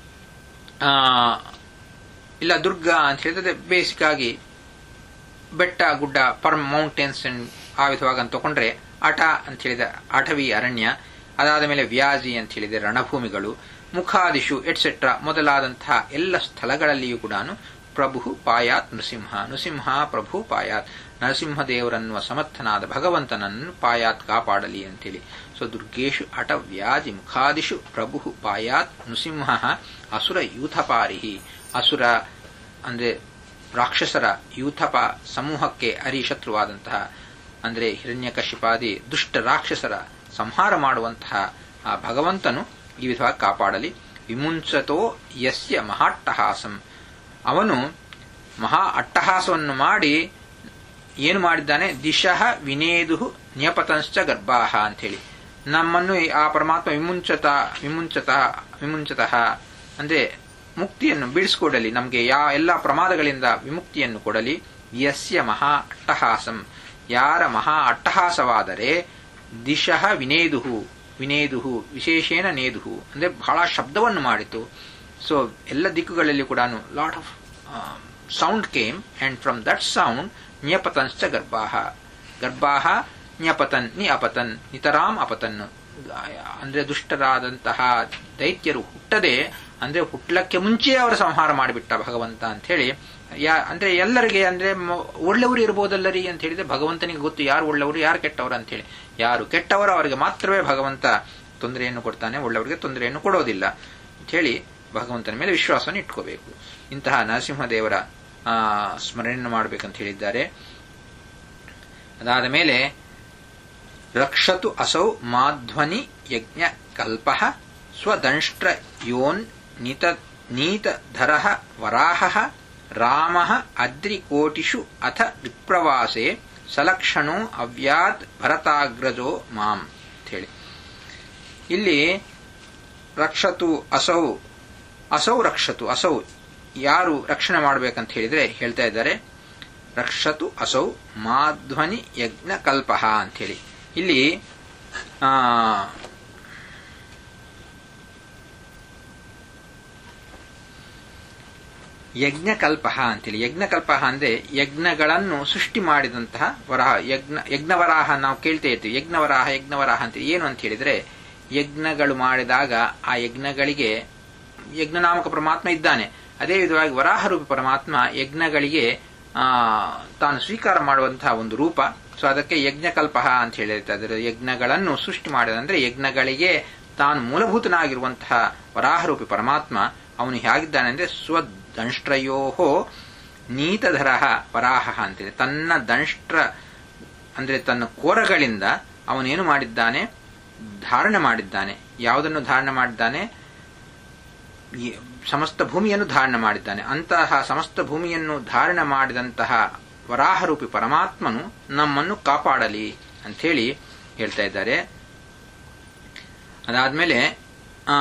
ಇಲ್ಲ ದುರ್ಗ ಅಂತ ಹೇಳಿದ್ರೆ ಬೇಸಿಕ್ ಆಗಿ ಬೆಟ್ಟ ಗುಡ್ಡ ಪರ್ ಮೌಂಟೇನ್ಸ್ ಆ ವಿಧವಾಗಿ ಅಂತ ತಗೊಂಡ್ರೆ ಅಟ ಅಂತ ಹೇಳಿದ ಅಟವಿ ಅರಣ್ಯ ಅದಾದ ಮೇಲೆ ವ್ಯಾಜಿ ಅಂತ ಹೇಳಿದ್ರೆ ರಣಭೂಮಿಗಳು ಮುಖಾದಿಶು ಎಟ್ಸೆಟ್ರಾ ಮೊದಲಾದಂತಹ ಎಲ್ಲ ಸ್ಥಳಗಳಲ್ಲಿಯೂ ಕೂಡ ಪ್ರಭು ಪಾಯಾತ್ ನೃಸಿಂಹ ನೃಸಿಂಹ ಪ್ರಭು ಪಾಯಾತ್ ನರಸಿಂಹದೇವರನ್ನುವ ಸಮರ್ಥನಾದ ಭಗವಂತನನ್ನು ಪಾಯಾತ್ ಕಾಪಾಡಲಿ ಅಂತೇಳಿ ಸೊ ದುರ್ಗೇಶು ಅಟ ವ್ಯಾಜಿ ಮುಖಾದಿಶು ಪ್ರಭು ಪಾಯಾತ್ ನೃಸಿಂಹ ಅಸುರ ಯೂಥಪಾರಿಹಿ ಅಸುರ ಅಂದ್ರೆ ರಾಕ್ಷಸರ ಯೂಥಪ ಸಮೂಹಕ್ಕೆ ಅರಿಶತ್ರುವಾದಂತಹ ಅಂದ್ರೆ ಹಿರಣ್ಯಕಶಿಪಾದಿ ದುಷ್ಟ ರಾಕ್ಷಸರ ಸಂಹಾರ ಮಾಡುವಂತಹ ಆ ಭಗವಂತನು ಈ ವಿಧವಾಗಿ ಕಾಪಾಡಲಿ ವಿಮುಂಚತೋ ಯಸ್ಯ ಮಹಾಟ್ಟಹಾಸಂ ಅವನು ಮಹಾ ಅಟ್ಟಹಾಸವನ್ನು ಮಾಡಿ ಏನು ಮಾಡಿದ್ದಾನೆ ದಿಶಃ ವಿನೇದು ನ್ಯಪತಂಶ್ಚ ಗರ್ಭಾಹ ಅಂಥೇಳಿ ನಮ್ಮನ್ನು ಆ ಪರಮಾತ್ಮ ವಿಮುಂಚತ ವಿಮುಂಚತ ವಿಮುಂಚತಃ ಅಂದ್ರೆ ಮುಕ್ತಿಯನ್ನು ಬಿಡಿಸಿಕೊಡಲಿ ನಮಗೆ ಯಾ ಎಲ್ಲ ಪ್ರಮಾದಗಳಿಂದ ವಿಮುಕ್ತಿಯನ್ನು ಕೊಡಲಿ ಯಸ್ಯ ಮಹಾ ಅಟ್ಟಹಾಸಂ ಯಾರ ಮಹಾ ಅಟ್ಟಹಾಸವಾದರೆ ದಿಶಃ ವಿನೇದುಹು ವಿನೇದುಹು ವಿಶೇಷೇಣ ನೇದುಹು ಅಂದ್ರೆ ಬಹಳ ಶಬ್ದವನ್ನು ಮಾಡಿತು ಸೊ ಎಲ್ಲ ದಿಕ್ಕುಗಳಲ್ಲಿ ಕೂಡ lot of sound came and from that sound ನ್ಯಪತನ್ಶ್ಚ ಗರ್ಭಾಹ ಗರ್ಭಾಹ ನ್ಯಪತನ್ ನಿ ಅಪತನ್ ನಿತರಾಮ್ ಅಪತನ್ ಅಂದ್ರೆ ದುಷ್ಟರಾದಂತಹ ದೈತ್ಯರು ಹುಟ್ಟದೆ ಅಂದ್ರೆ ಹುಟ್ಟಲಕ್ಕೆ ಮುಂಚೆ ಅವರ ಸಂಹಾರ ಮಾಡಿಬಿಟ್ಟ ಭಗವಂತ ಅಂತ ಹೇಳಿ ಯಾ ಅಂದ್ರೆ ಎಲ್ಲರಿಗೆ ಅಂದ್ರೆ ಒಳ್ಳೆಯವರು ಇರ್ಬೋದಲ್ಲರಿ ಅಂತ ಹೇಳಿದ್ರೆ ಭಗವಂತನಿಗೆ ಗೊತ್ತು ಯಾರು ಒಳ್ಳೆಯವರು ಯಾರು ಕೆಟ್ಟವರು ಅಂತ ಹೇಳಿ ಯಾರು ಕೆಟ್ಟವರು ಅವರಿಗೆ ಮಾತ್ರವೇ ಭಗವಂತ ತೊಂದರೆಯನ್ನು ಕೊಡ್ತಾನೆ ಒಳ್ಳೆಯವರಿಗೆ ತೊಂದರೆಯನ್ನು ಕೊಡೋದಿಲ್ಲ ಅಂತ ಹೇಳಿ ಭಗವಂತನ ಮೇಲೆ ವಿಶ್ವಾಸವನ್ನು ಇಟ್ಕೋಬೇಕು ಇಂತಹ ನರಸಿಂಹದೇವರ ಸ್ಮರಣೆಯನ್ನು ಮಾಡಬೇಕಂತ ಹೇಳಿದ್ದಾರೆ ಅದಾದ ಮೇಲೆ ರಕ್ಷತು ಅಸೌ ಮಾಧ್ವನಿ ಯಜ್ಞ ಕಲ್ಪ ಸ್ವದಂಷ್ಟ್ರ ಯೋನ್ ನೀತ ನೀತಧರ ವರಾಹ ರಾಮ ಅದ್ರಿಕೋಟಿಷು ಅಥ ವಿಪ್ರವಾಸೆ ಸಲಕ್ಷಣೋ ಅವ್ಯಾತ್ ಭರತಾಗ್ರಜೋ ಮಾಂ ಹೇಳಿ ಇಲ್ಲಿ ರಕ್ಷತು ಅಸೌ ಅಸೌ ರಕ್ಷತು ಅಸೌ ಯಾರು ರಕ್ಷಣೆ ಮಾಡಬೇಕಂತ ಹೇಳಿದ್ರೆ ಹೇಳ್ತಾ ಇದ್ದಾರೆ ರಕ್ಷತು ಅಸೌ ಮಾಧ್ವನಿ ಯಜ್ಞ ಕಲ್ಪ ಅಂತ ಹೇಳಿ ಇಲ್ಲಿ ಯಜ್ಞಕಲ್ಪ ಅಂತೇಳಿ ಯಜ್ಞಕಲ್ಪ ಅಂದ್ರೆ ಯಜ್ಞಗಳನ್ನು ಸೃಷ್ಟಿ ಮಾಡಿದಂತಹ ವರಾಹ ಯಜ್ಞ ಯಜ್ಞವರಾಹ ನಾವು ಕೇಳ್ತಾ ಇರ್ತೀವಿ ಯಜ್ಞವರಾಹ ಯಜ್ಞವರಾಹ ಅಂತ ಏನು ಅಂತ ಹೇಳಿದ್ರೆ ಯಜ್ಞಗಳು ಮಾಡಿದಾಗ ಆ ಯಜ್ಞಗಳಿಗೆ ಯಜ್ಞನಾಮಕ ಪರಮಾತ್ಮ ಇದ್ದಾನೆ ಅದೇ ವಿಧವಾಗಿ ವರಾಹರೂಪಿ ಪರಮಾತ್ಮ ಯಜ್ಞಗಳಿಗೆ ಆ ತಾನು ಸ್ವೀಕಾರ ಮಾಡುವಂತಹ ಒಂದು ರೂಪ ಸೊ ಅದಕ್ಕೆ ಯಜ್ಞಕಲ್ಪ ಅಂತ ಹೇಳಿರ್ತಾರೆ ಯಜ್ಞಗಳನ್ನು ಸೃಷ್ಟಿ ಮಾಡಿದಂದ್ರೆ ಯಜ್ಞಗಳಿಗೆ ತಾನು ಮೂಲಭೂತನಾಗಿರುವಂತಹ ವರಾಹರೂಪಿ ಪರಮಾತ್ಮ ಅವನು ಹೇಗಿದ್ದಾನೆ ಅಂದ್ರೆ ಸ್ವದಂಷ್ಟ್ರಯೋ ನೀತಧರ ವರಾಹ ಅಂತೇಳಿ ತನ್ನ ದಂಷ್ಟ್ರ ಅಂದ್ರೆ ತನ್ನ ಕೋರಗಳಿಂದ ಅವನೇನು ಮಾಡಿದ್ದಾನೆ ಧಾರಣೆ ಮಾಡಿದ್ದಾನೆ ಯಾವುದನ್ನು ಧಾರಣೆ ಮಾಡಿದ್ದಾನೆ ಸಮಸ್ತ ಭೂಮಿಯನ್ನು ಧಾರಣೆ ಮಾಡಿದ್ದಾನೆ ಅಂತಹ ಸಮಸ್ತ ಭೂಮಿಯನ್ನು ಧಾರಣೆ ಮಾಡಿದಂತಹ ವರಾಹರೂಪಿ ಪರಮಾತ್ಮನು ನಮ್ಮನ್ನು ಕಾಪಾಡಲಿ ಅಂಥೇಳಿ ಹೇಳ್ತಾ ಇದ್ದಾರೆ ಅದಾದ್ಮೇಲೆ ಆ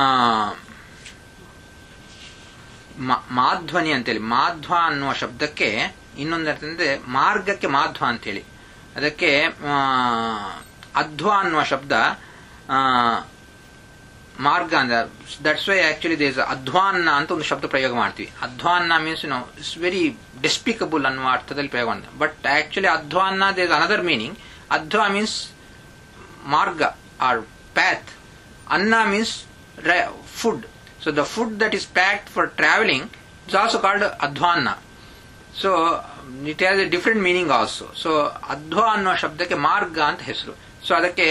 ಮಾಧ್ವನಿ ಅಂತೇಳಿ ಮಾಧ್ವ ಅನ್ನುವ ಶಬ್ದಕ್ಕೆ ಇನ್ನೊಂದಂದ್ರೆ ಮಾರ್ಗಕ್ಕೆ ಮಾಧ್ವ ಅಂತೇಳಿ ಅದಕ್ಕೆ ಅಧ್ವ ಅನ್ನುವ ಶಬ್ದ ಮಾರ್ಗ ಅಂದ್ರೆ ದಟ್ಸ್ ವೈ ಆಕ್ಚುಲಿ ದೇಸ್ ಅಧ್ವಾನ್ನ ಅಂತ ಒಂದು ಶಬ್ದ ಪ್ರಯೋಗ ಮಾಡ್ತೀವಿ ಅಧ್ವಾನ್ನ means no it's very despicable ಅನ್ನುವ ಅರ್ಥದಲ್ಲಿ ಪ್ರಯೋಗ ಮಾಡ್ತೀವಿ ಬಟ್ ಆಕ್ಚುಲಿ ಅಧ್ವಾನ್ನ ದೇಸ್ ಅನದರ್ ಮೀನಿಂಗ್ ಅಧ್ವಾ ಮೀನ್ಸ್ ಮಾರ್ಗ ಆರ್ ಪ್ಯಾತ್ ಅನ್ನ means food so the food that is packed for travelling is also called ಅಧ್ವಾನ್ನ so it has a different meaning also so ಅಧ್ವಾ ಅನ್ನುವ ಶಬ್ದಕ್ಕೆ ಮಾರ್ಗ ಅಂತ ಹೆಸರು ಸೊ ಅದಕ್ಕೆ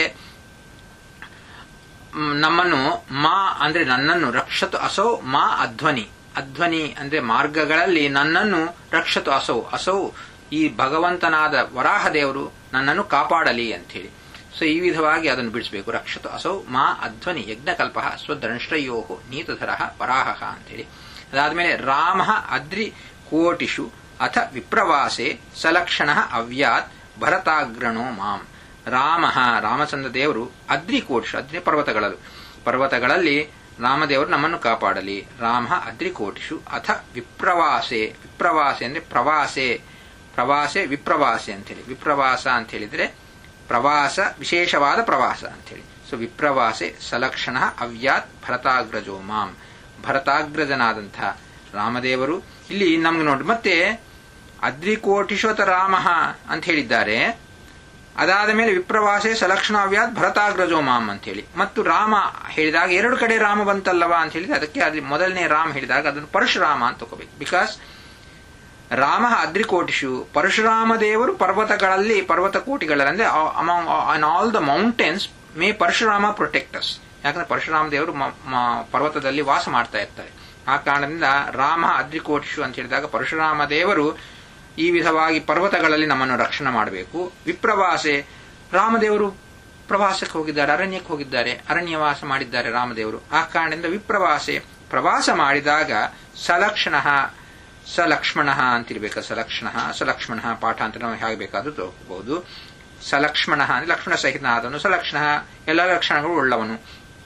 ನಮ್ಮನ್ನು ಮಾ ಅಂದ್ರೆ ನನ್ನನ್ನು ರಕ್ಷತು ಅಸೌ ಮಾ ಅಧ್ವನಿ ಅಧ್ವನಿ ಅಂದ್ರೆ ಮಾರ್ಗಗಳಲ್ಲಿ ನನ್ನನ್ನು ರಕ್ಷತು ಅಸೌ ಅಸೌ ಈ ಭಗವಂತನಾದ ವರಾಹ ದೇವರು ನನ್ನನ್ನು ಕಾಪಾಡಲಿ ಅಂತ ಹೇಳಿ ಸೊ ಈ ವಿಧವಾಗಿ ಅದನ್ನು ಬಿಡಿಸಬೇಕು ರಕ್ಷತು ಅಸೌ ಮಾ ಅಧ್ವನಿ ಯಜ್ಞಕಲ್ಪ ಸ್ವದಂಶ್ರಯೋ ನೀತಧರ ವರಾಹ ಅಂತೇಳಿ ಅದಾದ್ಮೇಲೆ ರಾಮ ಅದ್ರಿ ಕೋಟಿಷು ಅಥ ವಿಪ್ರವಾಸೆ ಸಲಕ್ಷಣ ಅವ್ಯಾತ್ ಭರತಾಗ್ರಣೋ ಮಾಂ ರಾಮ ರಾಮಚಂದ್ರ ದೇವರು ಅದ್ರಿಕೋಟಿಷು ಅದ್ರಿ ಪರ್ವತಗಳಲ್ಲೂ ಪರ್ವತಗಳಲ್ಲಿ ರಾಮದೇವರು ನಮ್ಮನ್ನು ಕಾಪಾಡಲಿ ರಾಮ ಅದ್ರಿಕೋಟಿಷು ಅಥ ವಿಪ್ರವಾಸೆ ವಿಪ್ರವಾಸೆ ಅಂದ್ರೆ ಪ್ರವಾಸೆ ಪ್ರವಾಸೆ ವಿಪ್ರವಾಸೆ ಅಂತೇಳಿ ವಿಪ್ರವಾಸ ಅಂತ ಹೇಳಿದ್ರೆ ಪ್ರವಾಸ ವಿಶೇಷವಾದ ಪ್ರವಾಸ ಅಂತೇಳಿ ಸೊ ವಿಪ್ರವಾಸೆ ಸಲಕ್ಷಣ ಅವ್ಯಾತ್ ಭರತಾಗ್ರಜೋ ಮಾಂ ಭರತಾಗ್ರಜನಾದಂತಹ ರಾಮದೇವರು ಇಲ್ಲಿ ನಮ್ಗೆ ನೋಡಿ ಮತ್ತೆ ಅದ್ರಿಕೋಟಿಶೋತ ರಾಮ ಅಂತ ಹೇಳಿದ್ದಾರೆ ಅದಾದ ಮೇಲೆ ವಿಪ್ರವಾಸೆ ಸಲಕ್ಷಣಾವ್ಯಾತ್ ಭರತಾಗ್ರಜೋ ಮಾಂ ಅಂತ ಹೇಳಿ ಮತ್ತು ರಾಮ ಹೇಳಿದಾಗ ಎರಡು ಕಡೆ ರಾಮ ಬಂತಲ್ಲವಾ ಅಂತ ಹೇಳಿದ್ರೆ ಅದಕ್ಕೆ ಅಲ್ಲಿ ಮೊದಲನೇ ರಾಮ ಹೇಳಿದಾಗ ಅದನ್ನು ಪರಶುರಾಮ ಅಂತ ತಗೋಬೇಕು ಬಿಕಾಸ್ ರಾಮ ಅದ್ರಿಕೋಟಿಷು ಪರಶುರಾಮ ದೇವರು ಪರ್ವತಗಳಲ್ಲಿ ಪರ್ವತ ಕೋಟಿಗಳಲ್ಲಿ ಅಂದ್ರೆ among on all the mountains may Parashurama protectors ಯಾಕಂದ್ರೆ ಪರಶುರಾಮ ದೇವರು ಪರ್ವತದಲ್ಲಿ ವಾಸ ಮಾಡ್ತಾ ಇರ್ತಾರೆ ಆ ಕಾರಣದಿಂದ ರಾಮ ಅದ್ರಿಕೋಟಿಷು ಅಂತ ಹೇಳಿದಾಗ ಪರಶುರಾಮ ದೇವರು ಈ ವಿಧವಾಗಿ ಪರ್ವತಗಳಲ್ಲಿ ನಮ್ಮನ್ನು ರಕ್ಷಣೆ ಮಾಡಬೇಕು ವಿಪ್ರವಾಸೆ ರಾಮದೇವರು ಪ್ರವಾಸಕ್ಕೆ ಹೋಗಿದ್ದಾರೆ ಅರಣ್ಯಕ್ಕೆ ಹೋಗಿದ್ದಾರೆ ಅರಣ್ಯವಾಸ ಮಾಡಿದ್ದಾರೆ ರಾಮದೇವರು ಆ ಕಾರಣದಿಂದ ವಿಪ್ರವಾಸೆ ಪ್ರವಾಸ ಮಾಡಿದಾಗ ಸಲಕ್ಷಣ ಸಲಕ್ಷ್ಮಣ ಅಂತಿರ್ಬೇಕು ಸಲಕ್ಷಣ ಸಲಕ್ಷ್ಮಣ ಪಾಠ ಅಂತ ನಾವು ಹೇಗೆ ಬೇಕಾದ್ರೂ ತಗೋಬಹುದು ಸಲಕ್ಷ್ಮಣ ಅಂದ್ರೆ ಲಕ್ಷ್ಮಣ ಸಹಿತನಾದವನು ಸಲಕ್ಷಣ ಎಲ್ಲ ಲಕ್ಷಣಗಳು ಉಳ್ಳವನು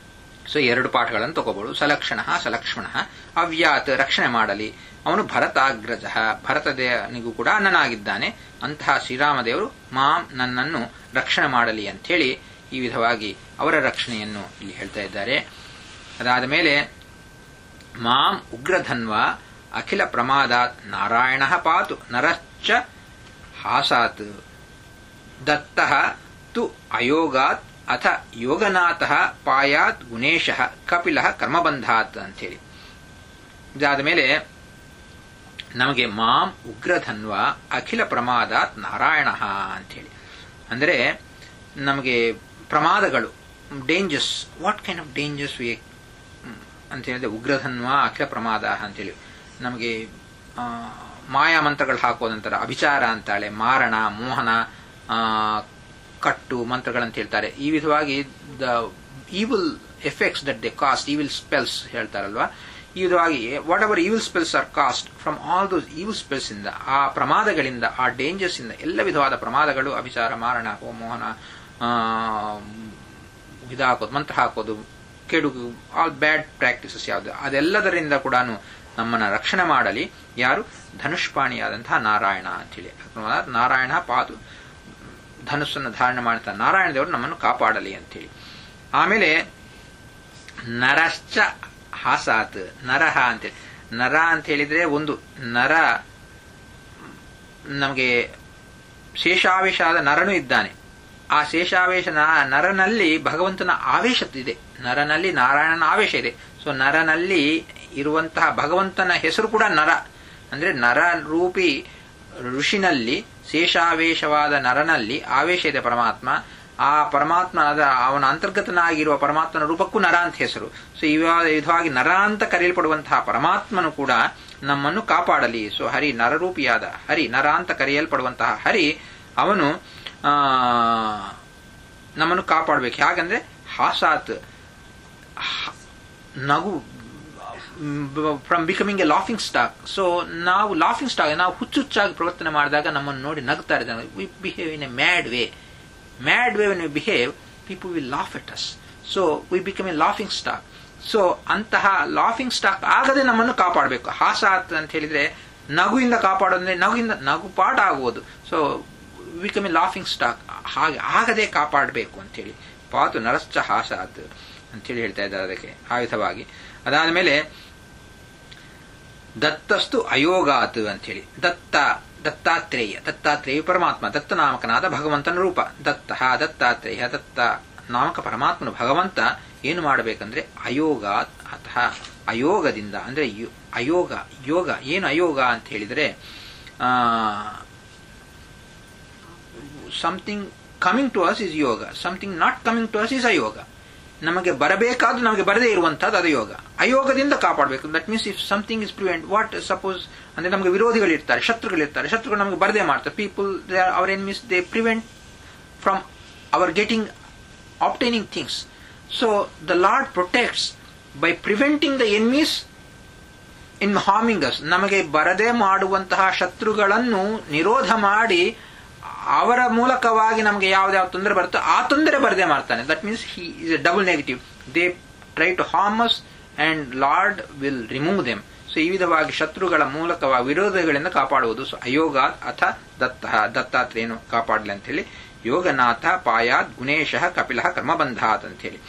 ಸೊ ಎರಡು ಪಾಠಗಳನ್ನು ತಗೋಬಹುದು ಸಲಕ್ಷಣ ಸಲಕ್ಷ್ಮಣ ಅವ್ಯಾತ್ ರಕ್ಷಣೆ ಮಾಡಲಿ ಅವನು ಭರತಾಗ್ರಜ ಭರತದೇವನಿಗೂ ಕೂಡ ಅಣ್ಣನಾಗಿದ್ದಾನೆ ಅಂತಹ ಶ್ರೀರಾಮದೇವರು ಮಾಂ ನನ್ನನ್ನು ರಕ್ಷಣೆ ಮಾಡಲಿ ಅಂಥೇಳಿ ಈ ವಿಧವಾಗಿ ಅವರ ರಕ್ಷಣೆಯನ್ನು ಇಲ್ಲಿ ಹೇಳ್ತಾ ಇದ್ದಾರೆ ಅದಾದ ಮೇಲೆ ಮಾಂ ಉಗ್ರಧನ್ವ ಅಖಿಲ ಪ್ರಮಾದಾತ್ ನಾರಾಯಣ ಪಾತು ನರಶ್ಚ ಹಾಸಾತ್ ದತ್ತ ತು ಅಯೋಗಾತ್ ಅಥ ಯೋಗನಾಥ ಪಾಯಾತ್ ಗುಣೇಶ ಕಪಿಲ ಕರ್ಮಬಂಧಾತ್ ಅಂಥೇಳಿ ಇದಾದ ಮೇಲೆ ನಮಗೆ ಮಾಂ ಉಗ್ರಧನ್ವ ಅಖಿಲ ಪ್ರಮಾದಾತ್ ನಾರಾಯಣ ಅಂಥೇಳಿ ಅಂದರೆ ನಮಗೆ ಪ್ರಮಾದಗಳು dangers what kind of dangers we ಅಂತ ಹೇಳಿದ್ರೆ ಉಗ್ರಧನ್ವ ಅಖಿಲ ಪ್ರಮಾದ ಅಂತೇಳಿ ನಮಗೆ ಮಾಯಾ ಮಂತ್ರಗಳು ಹಾಕೋದಂತರ ಅಭಿಚಾರ ಅಂತಾಳೆ ಮಾರಣ ಮೋಹನ ಕಟ್ಟು ಮಂತ್ರಗಳಂತ ಹೇಳ್ತಾರೆ ಈ ವಿಧವಾಗಿ the evil effects that they cast evil spells ಹೇಳ್ತಾರಲ್ವಾ ಈ ವಿಧವಾಗಿ whatever evil spells are cast from all those evil spells ಇಂದ ಆ ಪ್ರಮಾದಗಳಿಂದ ಆ ಡೇಂಜರ್ಸ್ ಇಂದ ಎಲ್ಲ ವಿಧವಾದ ಪ್ರಮಾದಗಳು ಅಭಿಚಾರ ಮಾರಣ ಮೋಹನ ಇದು ಹಾಕೋದು ಮಂತ್ರ ಹಾಕೋದು ಕೆಡುಕು ಆಲ್ ಬ್ಯಾಡ್ ಪ್ರಾಕ್ಟೀಸಸ್ ಯಾವುದು ಅದೆಲ್ಲದರಿಂದ ಕೂಡ ನಮ್ಮನ್ನ ರಕ್ಷಣೆ ಮಾಡಲಿ ಯಾರು ಧನುಷ್ಪಾಣಿಯಾದಂತಹ ನಾರಾಯಣ ಅಂತೇಳಿ ನಾರಾಯಣ ಪಾದು ಧನುಸ್ಸನ್ನು ಧಾರಣೆ ಮಾಡ್ತಾ ನಾರಾಯಣ ದೇವರು ನಮ್ಮನ್ನು ಕಾಪಾಡಲಿ ಅಂತೇಳಿ ಆಮೇಲೆ ನರಶ್ಚ ಹಾಸಾತ್ ನರಹ ಅಂತೇಳಿ ನರ ಅಂತ ಹೇಳಿದ್ರೆ ಒಂದು ನರ ನಮಗೆ ಶೇಷಾವೇಶ ಆದ ನರನು ಇದ್ದಾನೆ ಆ ಶೇಷಾವೇಶ ನರನಲ್ಲಿ ಭಗವಂತನ ಆವೇಶ ಇದೆ ನರನಲ್ಲಿ ನಾರಾಯಣನ ಆವೇಶ ಇದೆ ಸೊ ನರನಲ್ಲಿ ಇರುವಂತಹ ಭಗವಂತನ ಹೆಸರು ಕೂಡ ನರ ಅಂದ್ರೆ ನರ ರೂಪಿ ಋಷಿನಲ್ಲಿ ಶೇಷಾವೇಶವಾದ ನರನಲ್ಲಿ ಆವೇಶ ಇದೆ ಪರಮಾತ್ಮ ಆ ಪರಮಾತ್ಮ ಅವನ ಅಂತರ್ಗತನಾಗಿರುವ ಪರಮಾತ್ಮನ ರೂಪಕ್ಕೂ ನರ ಅಂತ ಹೆಸರು ಸೊ ಇವ ವಿಧವಾಗಿ ನರ ಅಂತ ಕರೆಯಲ್ಪಡುವಂತಹ ಪರಮಾತ್ಮನು ಕೂಡ ನಮ್ಮನ್ನು ಕಾಪಾಡಲಿ ಸೊ ಹರಿ ನರರೂಪಿಯಾದ ಹರಿ ನರ ಅಂತ ಕರೆಯಲ್ಪಡುವಂತಹ ಹರಿ ಅವನು ನಮ್ಮನ್ನು ಕಾಪಾಡಬೇಕು ಹೇಗಂದ್ರೆ ಹಾಸಾತ್ ನಗು from becoming a laughing stock so ನಾವು ಲಾಫಿಂಗ್ ಸ್ಟಾಕ್ ನಾವು ಹುಚ್ಚುಚ್ಚಾಗಿ ಪ್ರವರ್ತನೆ ಮಾಡಿದಾಗ ನಮ್ಮನ್ನು ನೋಡಿ ನಗ್ತಾ ಇದ್ದಾರೆ we behave in a mad way mad way when we behave people will laugh at us so we become a laughing stock so ಅಂತಹ ಲಾಫಿಂಗ್ ಸ್ಟಾಕ್ ಆಗದೆ ನಮ್ಮನ್ನು ಕಾಪಾಡಬೇಕು ಹಾಸಾತ್ ಅಂತ ಹೇಳಿದ್ರೆ ನಗುವಿಂದ ಕಾಪಾಡೋದ್ರೆ ನಗುವಿಂದ ನಗು ಪಾಠ ಆಗುವುದು so become a laughing stock ಹಾಗೆ ಆಗದೆ ಕಾಪಾಡಬೇಕು ಅಂತೇಳಿ ಪಾತು ನರಶ್ಚ ಹಾಸಾತ್ ಅಂತೇಳಿ ಹೇಳ್ತಾ ಇದ್ದಾರೆ ಅದಕ್ಕೆ ಆ ವಿಧವಾಗಿ ಅದಾದ ಮೇಲೆ ದತ್ತಸ್ತು ಅಯೋಗಾತ್ ಅಂತೇಳಿ ದತ್ತ ದತ್ತಾತ್ರೇಯ ದತ್ತಾತ್ರೇಯ ಪರಮಾತ್ಮ ದತ್ತ ನಾಮಕನಾದ ಭಗವಂತನ ರೂಪ ದತ್ತ ದತ್ತಾತ್ರೇಯ ದತ್ತ ನಾಮಕ ಪರಮಾತ್ಮನ ಭಗವಂತ ಏನು ಮಾಡಬೇಕಂದ್ರೆ ಅಯೋಗ ಅಥವಾ ಅಯೋಗದಿಂದ ಅಂದ್ರೆ ಅಯೋಗ ಯೋಗ ಏನು ಅಯೋಗ ಅಂತ ಹೇಳಿದರೆ something coming to us is yoga something not coming to us is ಅಯೋಗ ನಮಗೆ ಬರಬೇಕಾದ್ರೂ ನಮಗೆ ಬರದೇ ಇರುವಂತಹದ್ದು ಅದು ಯೋಗ ಅಯೋಗದಿಂದ ಕಾಪಾಡಬೇಕು that means if something is prevent what suppose ಅಂದ್ರೆ ನಮಗೆ ವಿರೋಧಿಗಳಿರ್ತಾರೆ ಶತ್ರುಗಳಿರ್ತಾರೆ ಶತ್ರುಗಳು ನಮಗೆ ಬರದೇ ಮಾಡ್ತಾರೆ people our enemies they prevent from our getting obtaining things so the lord protects by preventing the enemies in harming us ನಮಗೆ ಬರದೇ ಮಾಡುವಂತಹ ಶತ್ರುಗಳನ್ನು ನಿರೋಧ ಮಾಡಿ ಅವರ ಮೂಲಕವಾಗಿ ನಮಗೆ ಯಾವ್ದಾವ ತೊಂದರೆ ಬರುತ್ತೋ ಆ ತೊಂದರೆ ಬರದೇ ಮಾಡ್ತಾನೆ that means he is a double negative they try to harm us and lord will remove them so ಈ ವಿಧವಾಗಿ ಶತ್ರುಗಳ ಮೂಲಕವಾಗಿ ವಿರೋಧಗಳಿಂದ ಕಾಪಾಡುವುದು ಸೊ ಅಯೋಗ ಅಥ ದತ್ತ ದತ್ತಾತ್ರೇನು ಕಾಪಾಡಲಿ ಅಂತ ಹೇಳಿ ಯೋಗನಾಥ ಪಾಯಾತ್ ಗುಣೇಶ ಕಪಿಲ ಕರ್ಮಬಂಧಾತ್ ಅಂತ ಹೇಳಿ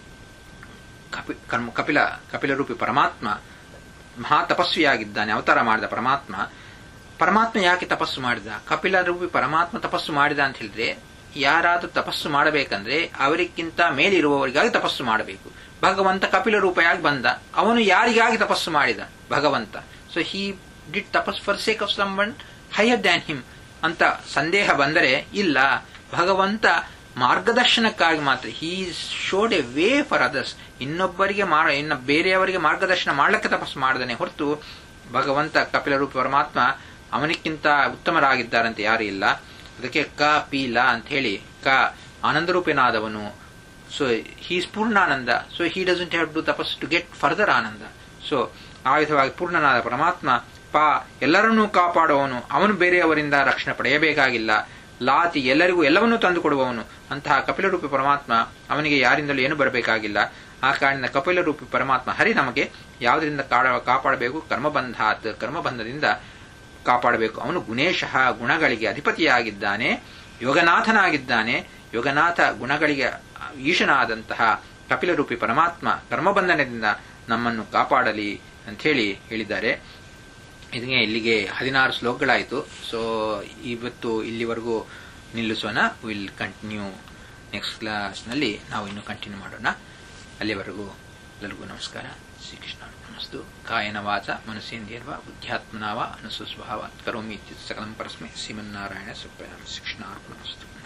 ಕರ್ಮ ಕಪಿಲ ಕಪಿಲ ರೂಪಿ ಪರಮಾತ್ಮ ಮಹಾ ತಪಸ್ವಿಯಾಗಿದ್ದಾನೆ ಅವತಾರ ಮಾಡಿದ ಪರಮಾತ್ಮ ಪರಮಾತ್ಮ ಯಾಕೆ ತಪಸ್ಸು ಮಾಡಿದ ಕಪಿಲ ರೂಪಿ ಪರಮಾತ್ಮ ತಪಸ್ಸು ಮಾಡಿದ ಅಂತ ಹೇಳಿದ್ರೆ ಯಾರಾದ್ರೂ ತಪಸ್ಸು ಮಾಡಬೇಕಂದ್ರೆ ಅವರಿಗಿಂತ ಮೇಲಿರುವವರಿಗಾಗಿ ತಪಸ್ಸು ಮಾಡಬೇಕು ಭಗವಂತ ಕಪಿಲ ರೂಪವಾಗಿ ಬಂದ ಅವನು ಯಾರಿಗಾಗಿ ತಪಸ್ಸು ಮಾಡಿದ ಭಗವಂತ so he did tapas for sake of someone higher than him ಅಂತ ಸಂದೇಹ ಬಂದರೆ ಇಲ್ಲ ಭಗವಂತ ಮಾರ್ಗದರ್ಶನಕ್ಕಾಗಿ ಮಾತ್ರ he showed a way for others ಇನ್ನೊಬ್ಬರಿಗೆ ಮಾರ ಇನ್ನ ಬೇರೆಯವರಿಗೆ ಮಾರ್ಗದರ್ಶನ ಮಾಡ್ಲಿಕ್ಕೆ ತಪಸ್ಸು ಮಾಡದನೆ ಹೊರತು ಭಗವಂತ ಕಪಿಲ ರೂಪ ಪರಮಾತ್ಮ ಅವನಿಕ್ಕಿಂತ ಉತ್ತಮರಾಗಿದ್ದಾರಂತೆ ಯಾರು ಇಲ್ಲ ಅದಕ್ಕೆ ಕ ಪೀಲ ಅಂತ ಹೇಳಿ ಕ ಆನಂದರೂಪೇನಾದವನು so he's purnananda so he doesn't have to tapas to get further ananda so ಆ ವಿಧವಾಗಿ ಪೂರ್ಣನಾದ ಪರಮಾತ್ಮ ಪಾ ಎಲ್ಲರನ್ನೂ ಕಾಪಾಡುವವನು ಅವನು ಬೇರೆಯವರಿಂದ ರಕ್ಷಣೆ ಪಡೆಯಬೇಕಾಗಿಲ್ಲ ಲಾತಿ ಎಲ್ಲರಿಗೂ ಎಲ್ಲವನ್ನೂ ತಂದುಕೊಡುವವನು ಅಂತಹ ಕಪಿಲರೂಪಿ ಪರಮಾತ್ಮ ಅವನಿಗೆ ಯಾರಿಂದಲೂ ಏನು ಬರಬೇಕಾಗಿಲ್ಲ ಆ ಕಾರಣದಿಂದ ಕಪಿಲ ರೂಪಿ ಪರಮಾತ್ಮ ಹರಿ ನಮಗೆ ಯಾವುದರಿಂದ ಕಾಡ ಕಾಪಾಡಬೇಕು ಕರ್ಮಬಂಧಾತ್ ಕರ್ಮಬಂಧದಿಂದ ಕಾಪಾಡಬೇಕು ಅವನು ಗುಣೇಶಃ ಗುಣಗಳಿಗೆ ಅಧಿಪತಿಯಾಗಿದ್ದಾನೆ ಯೋಗನಾಥನಾಗಿದ್ದಾನೆ ಯೋಗನಾಥ ಗುಣಗಳಿಗೆ ಈಶನಾದಂತಹ ಕಪಿಲ ರೂಪಿ ಪರಮಾತ್ಮ ಕರ್ಮಬಂಧನದಿಂದ ನಮ್ಮನ್ನು ಕಾಪಾಡಲಿ ಅಂಥೇಳಿ ಹೇಳಿದ್ದಾರೆ ಇದಕ್ಕೆ ಇಲ್ಲಿಗೆ ಹದಿನಾರು ಶ್ಲೋಕಗಳಾಯಿತು ಸೊ ಇವತ್ತು ಇಲ್ಲಿವರೆಗೂ ನಿಲ್ಲಿಸೋಣ ವಿಲ್ ಕಂಟಿನ್ಯೂ ನೆಕ್ಸ್ಟ್ ಕ್ಲಾಸ್ನಲ್ಲಿ ನಾವು ಇನ್ನು ಕಂಟಿನ್ಯೂ ಮಾಡೋಣ ಅಲ್ಲಿವರೆಗೂ ಎಲ್ಲರಿಗೂ ನಮಸ್ಕಾರ ಶ್ರೀಕೃಷ್ಣ ನಮಸ್ತು ಕಾಯನ ವಾಚ ಮನಸ್ಸೇಂದ್ರಿಯರ್ವ ಬುದ್ಧ್ಯಾತ್ಮನಾವ ಅನುಸುಸ್ವಭಾವ ಕರೋಮಿ ಸಕಲಂ ಪರಸ್ಮೈ ಶ್ರೀಮನ್ನಾರಾಯಣ ಸುಪ್ರಯಾಮ ಶಿಕ್ಷಣ ಅರ್ಪಣಮಸ್ತು